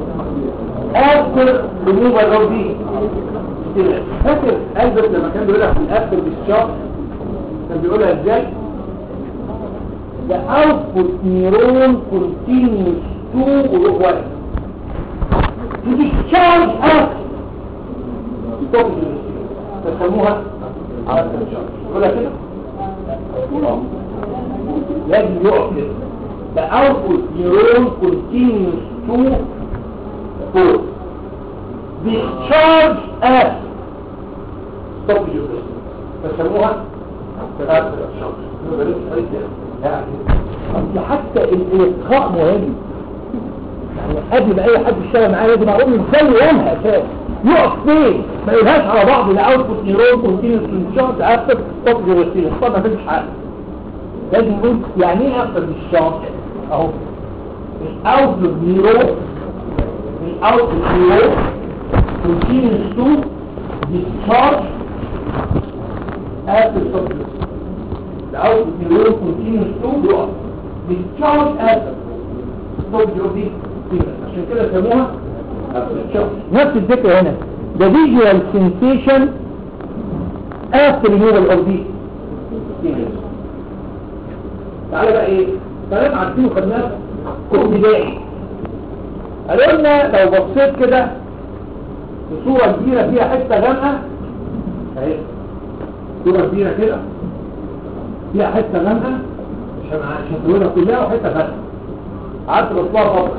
افتر ريموفال اوف دي فاكر البرت لما كان بيقولها في الافتر بالشهر كان بيقولها ازاي The output neuron continues to work to discharge us تسموها ولا كده آه. لازم يقف كده the output neuron continues to force discharge us stop your اللقاء مهم يعني قبل ما اي حد يشتغل معايا لازم اقول له ازاي يقولها اساس يقف فين ما يقولهاش على بعض لا اوتبوت نيرون كونتينوس انشارت افتر ستوب جوستين طب ما فيش حاجه لازم نقول يعني ايه افتر بالشارت اهو الاوتبوت نيرون الاوتبوت نيرون continues to discharge after surplus. The output neuron continues to grow. Discharge after surplus دي عشان كده سموها after discharge. نفس الفكرة هنا. The visual sensation after removal of the stimulus. تعالى بقى ايه؟ كلام عارفينه خدناه في ابتدائي. قالوا لنا لو بصيت كده في صورة كبيرة فيها حتة غامقة اهي صورة كبيرة كده فيها حتة غامقة مش مش هتقولها كلها وحتة غامقة قعدت بصلها فترة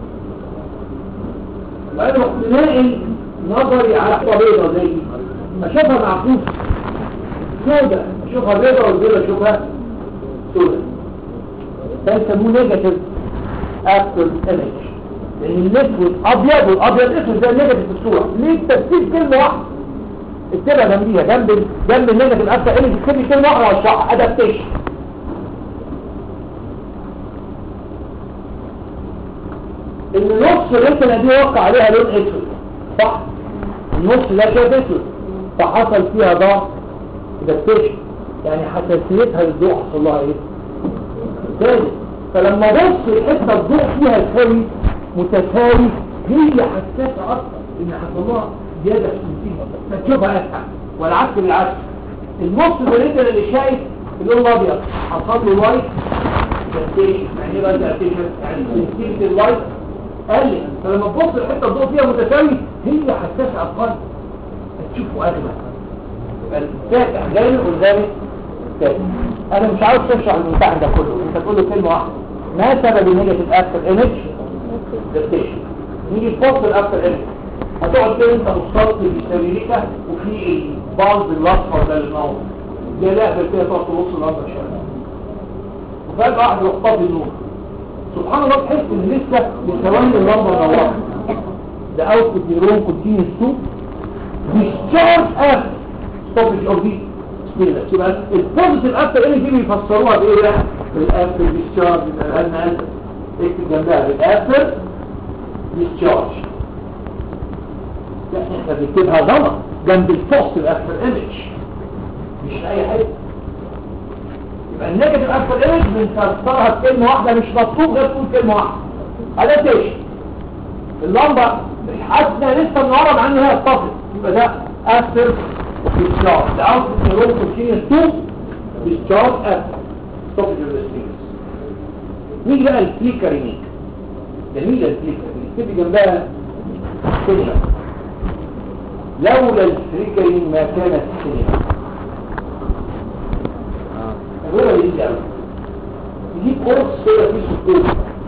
بعدين رحت ناقل نظري على حتة بيضة زي دي اشوفها معكوسة سودة اشوفها بيضة والبيضة اشوفها سودة ده يسموه نيجاتيف افتر ايمج لان الاسود ابيض والابيض اسود ده النيجاتيف في الصوره ليه تفسير كلمه واحده اكتبها جنبيها جنب ال- جنب النيجاتيف افتر ايمج اكتب لي كلمه واحده واشرحها ادابتيشن ان نص الرسمه دي وقع عليها لون اسود صح النص ده شايف اسود فحصل فيها ضغط ادابتيشن يعني حساسيتها للضوء حصل لها ايه ثالث فلما بص الحته الضوء فيها يساوي متساوي هي حساسه اكتر ان حصل لها زياده في السنتين فتشوفها اسهل والعكس بالعكس النص الريتر اللي شايف اللون الابيض حصل له لايت سنسيشن يعني ايه بقى سنسيشن يعني سنسيتيف اللايت قل فلما تبص الحته الضوء فيها متساوي هي حساسه اقل هتشوفه اجمل يبقى الفاتح غالي والغالي فاتح انا مش عاوز تشرح الممتحن ده كله انت تقول له كلمه واحده ما سبب النيجاتيف افتر ايمج ديكتيشن نيجي نفصل الافتر ايمج هتقعد كده انت مصطلق بالسيريكا وفي البالز الاصفر ده اللي نور ده لعبه كده تقعد تبص الارض شويه وفجاه واحد يروح طافي النور سبحان الله تحس ان لسه بثواني اللمبه نورت ده اوتبوت نيرون كونتينيوس تو discharge after stoppage of the stimulus يبقى البوزيتيف افتر انرجي بيفسروها بايه بقى بالافتر ديسشارج يبقى لنا اكتب جنبها بالافتر ديسشارج لا احنا بنكتبها غلط جنب البوزيتيف افتر ايمج مش اي حاجه يبقى النيجاتيف افتر ايمج بنفسرها بكلمه واحده مش مطلوب غير تقول كلمه واحده ادابتيشن اللمبه حاسه لسه منورة مع ان هي اتصلت يبقى ده افتر discharge the output neuron continues to discharge after stoppage of the stimulus نيجي بقى الفليكرينج جميلة الفليكرينج نكتب جنبها سينما لولا الفليكرينج ما كانت سينما الغيرة دي قوي نجيب قرص كده فيه سكوت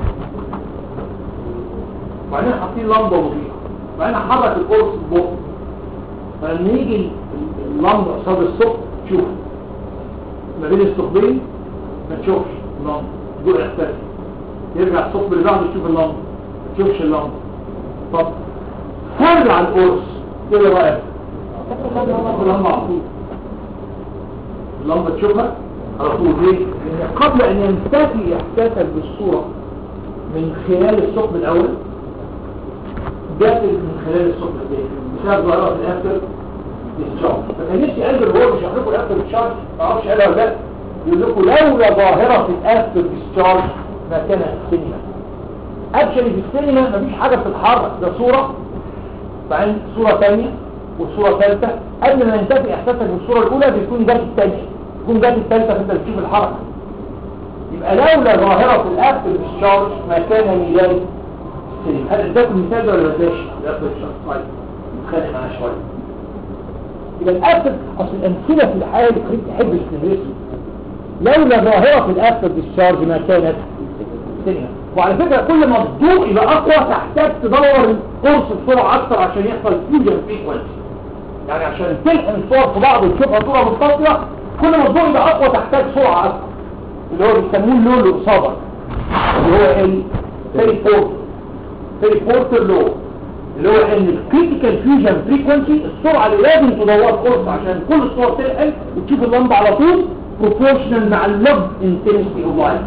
وبعدين حاطين لمبه مضيئه وبعدين حرك القرص ببطء فلما يجي اللمبه قصاد الثقب تشوف ما بين الثقبين ما تشوفش اللمبه ضوء يختفي يرجع الثقب اللي بعده تشوف اللمبه ما تشوفش اللمبه طب فرع القرص كده بقى اللمبه على طول اللمبه تشوفها على طول ليه؟ لان قبل ان ينتفي احساسك بالصوره من خلال الثقب الاول جات من خلال الثقب الثاني بسبب ظاهره الافتر ديسشارج فكان نفسي قلب هو مش هيعرفوا الافتر ديسشارج ما اعرفش قالها ولا لا يقول لكم لولا ظاهره الافتر ديسشارج ما كان السينما اكشلي في السينما مفيش حاجه بتتحرك ده صوره بعدين صوره ثانيه وصوره ثالثه قبل ما ينتفي احساسك بالصوره الاولى بيكون جات الثانيه تكون جات الثالثه فانت بتشوف الحركه يبقى لولا ظاهره الافتر ديسشارج ما كان ميلاد السينما هل اداكم مثال ولا ما اداش الافتر ديسشارج طيب نتخانق معاه شويه يبقى الأفتر أصل الأمثلة في الحياة اللي خريج تحب السنريسي لولا ظاهرة الأفتر ديسشارج ما كانت سينما وعلى فكرة كل ما الضوء يبقى أقوى تحتاج تدور القرص بسرعة أكتر عشان يحصل فيوجن فريكونسي يعني عشان تلحم الصور في بعض وتشوفها صورة متصلة كل ما الضوء يبقى أقوى تحتاج سرعة أكتر اللي هو بيسموه اللون اللي قصادك اللي هو الفيري بورتر فيري بورتر لو اللي هو ان الكريتيكال فيوجن فريكونسي السرعه اللي لازم تدور قرص عشان كل الصور تلقى وتشوف اللمبه على طول بروبورشنال مع اللوب انتنسيتي اوف لايت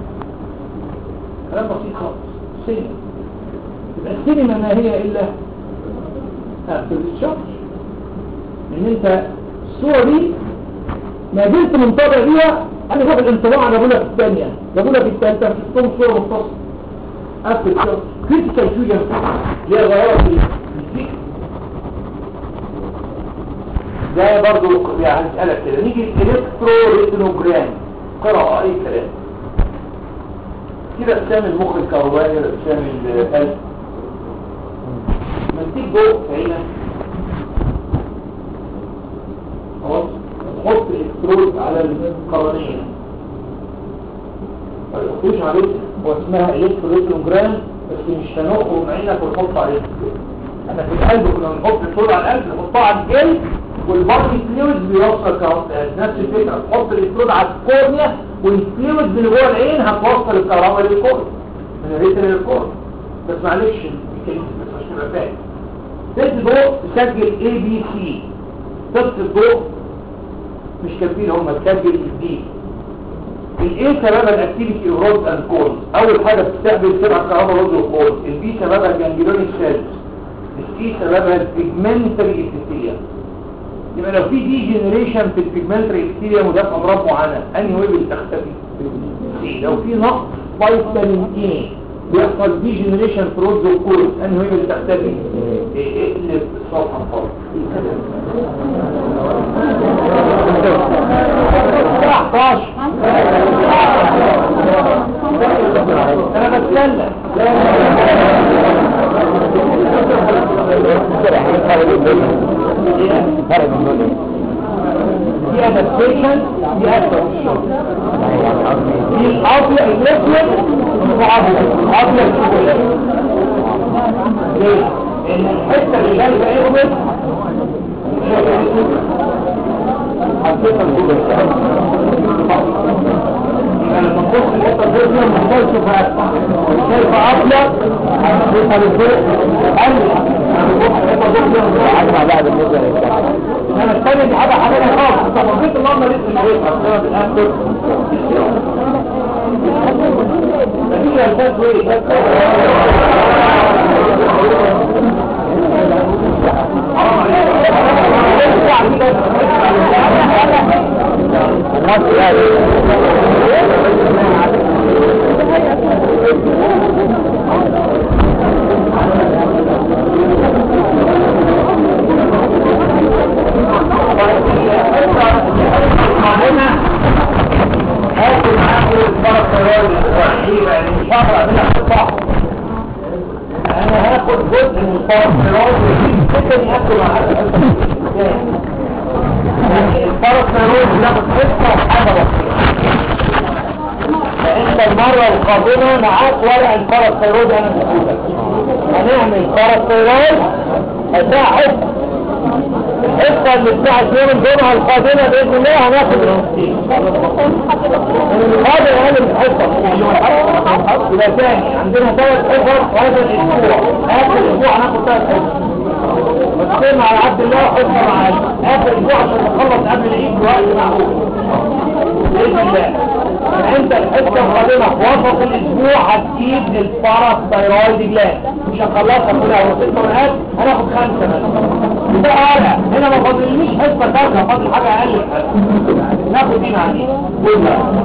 كلام بسيط خالص سينما يبقى السينما ما هي الا اكتر الشخص ان انت الصوره دي ما زلت منتظر بيها انا شايف الانطباع انا بقول لك الثانيه بقول لك الثالثه شفتهم صوره متصله اكتر الشخص كريتيكال فيوجن اللي هي غيرت الفكر ده برضو يعني هنسألك كده نيجي الالكترو ريتنوجرام قراءة اي كلام كده اقسام المخ الكهربائي اقسام القلب لما تيجي ضوء في عينك خلاص تحط الالكترود على القرنية ما يحطوش عليه هو اسمها الكتروليتوجرام بس مش هنخرج من عينك ونحط عليه احنا في القلب كنا بنحط الصوره على القلب نحطها على الجلد والبادي فلويد بيوصل كهرباء نفس الفكره تحط الالكترود على الكورنيا والفلويد اللي جوه العين هتوصل الكهرباء للكورنيا من الريتنا للكورنيا بس معلش الكلمه بس عشان تبقى فاهم تدي ضوء تسجل اي بي سي تفصل الضوء مش كافيين هم تسجل الدي الايه سببها الاكتيفيتي رود اند كولز اول حاجه بتستقبل سرعه كهرباء رود وكولز البي سببها الجانجلونيك سيلز السي سببها البيجمنتري ابيثيليوم يبقى لو في دي جنريشن في البيجمنتري ابيثيليوم وده امراض معينه انهي ويب اللي تختفي سي لو في نقص فيتامين اي بيحصل دي جنريشن في رود وكولز انهي ويب اللي تختفي اقلب الصفحه خالص 19 انا بتكلم دي ادابتيشن دي ادابتيشن دي الابيض الاسود وابيض ابيض ليه؟ لان الحته اللي جايبه اسود حطيتها الجوله لما تبص الحته الجوله ما تقدرش تفهم شايفه ابيض حطيتها لفوق قال لما تبص الحته الجوله حاجه بعد النظر انا الثانيه دي حاجه حاجه خالص انت بصيت اللمبه لسه شايفها بسبب الاكل مفيش الفاظ ايه هاكل معاكم الفرق الراجل والحيبة يعني مش هقرأ منها الصح انا هاخد جزء من الفرق الراجل ويجيب سكني هاكل معاكم الفرق الراجل ناخد حصة وحاجة بسيطة فانت المرة القادمة معاك ورق الفرق الراجل انا بسيطة هنعمل فرق الراجل هتاخد الحصة اللي بتاعت يوم الجمعة القادمة بإذن الله هناخد الحصتين هذا يعني الحصة يبقى تاني عندنا ثلاث حصص هذا الأسبوع آخر الأسبوع هناخد ثلاث حصص بس مع عبد الله حصة مع آخر الأسبوع عشان نخلص قبل العيد بوقت معقول بإذن الله انت الحصة القادمة في وسط الأسبوع هتجيب الباراثايرويد جلاند مش هنخلصها كلها هو ست ورقات هناخد خمسة بس ده ورقة هنا ما فاضلنيش حصة تالتة فاضل حاجة أقل من حصة ناخد دي مع دي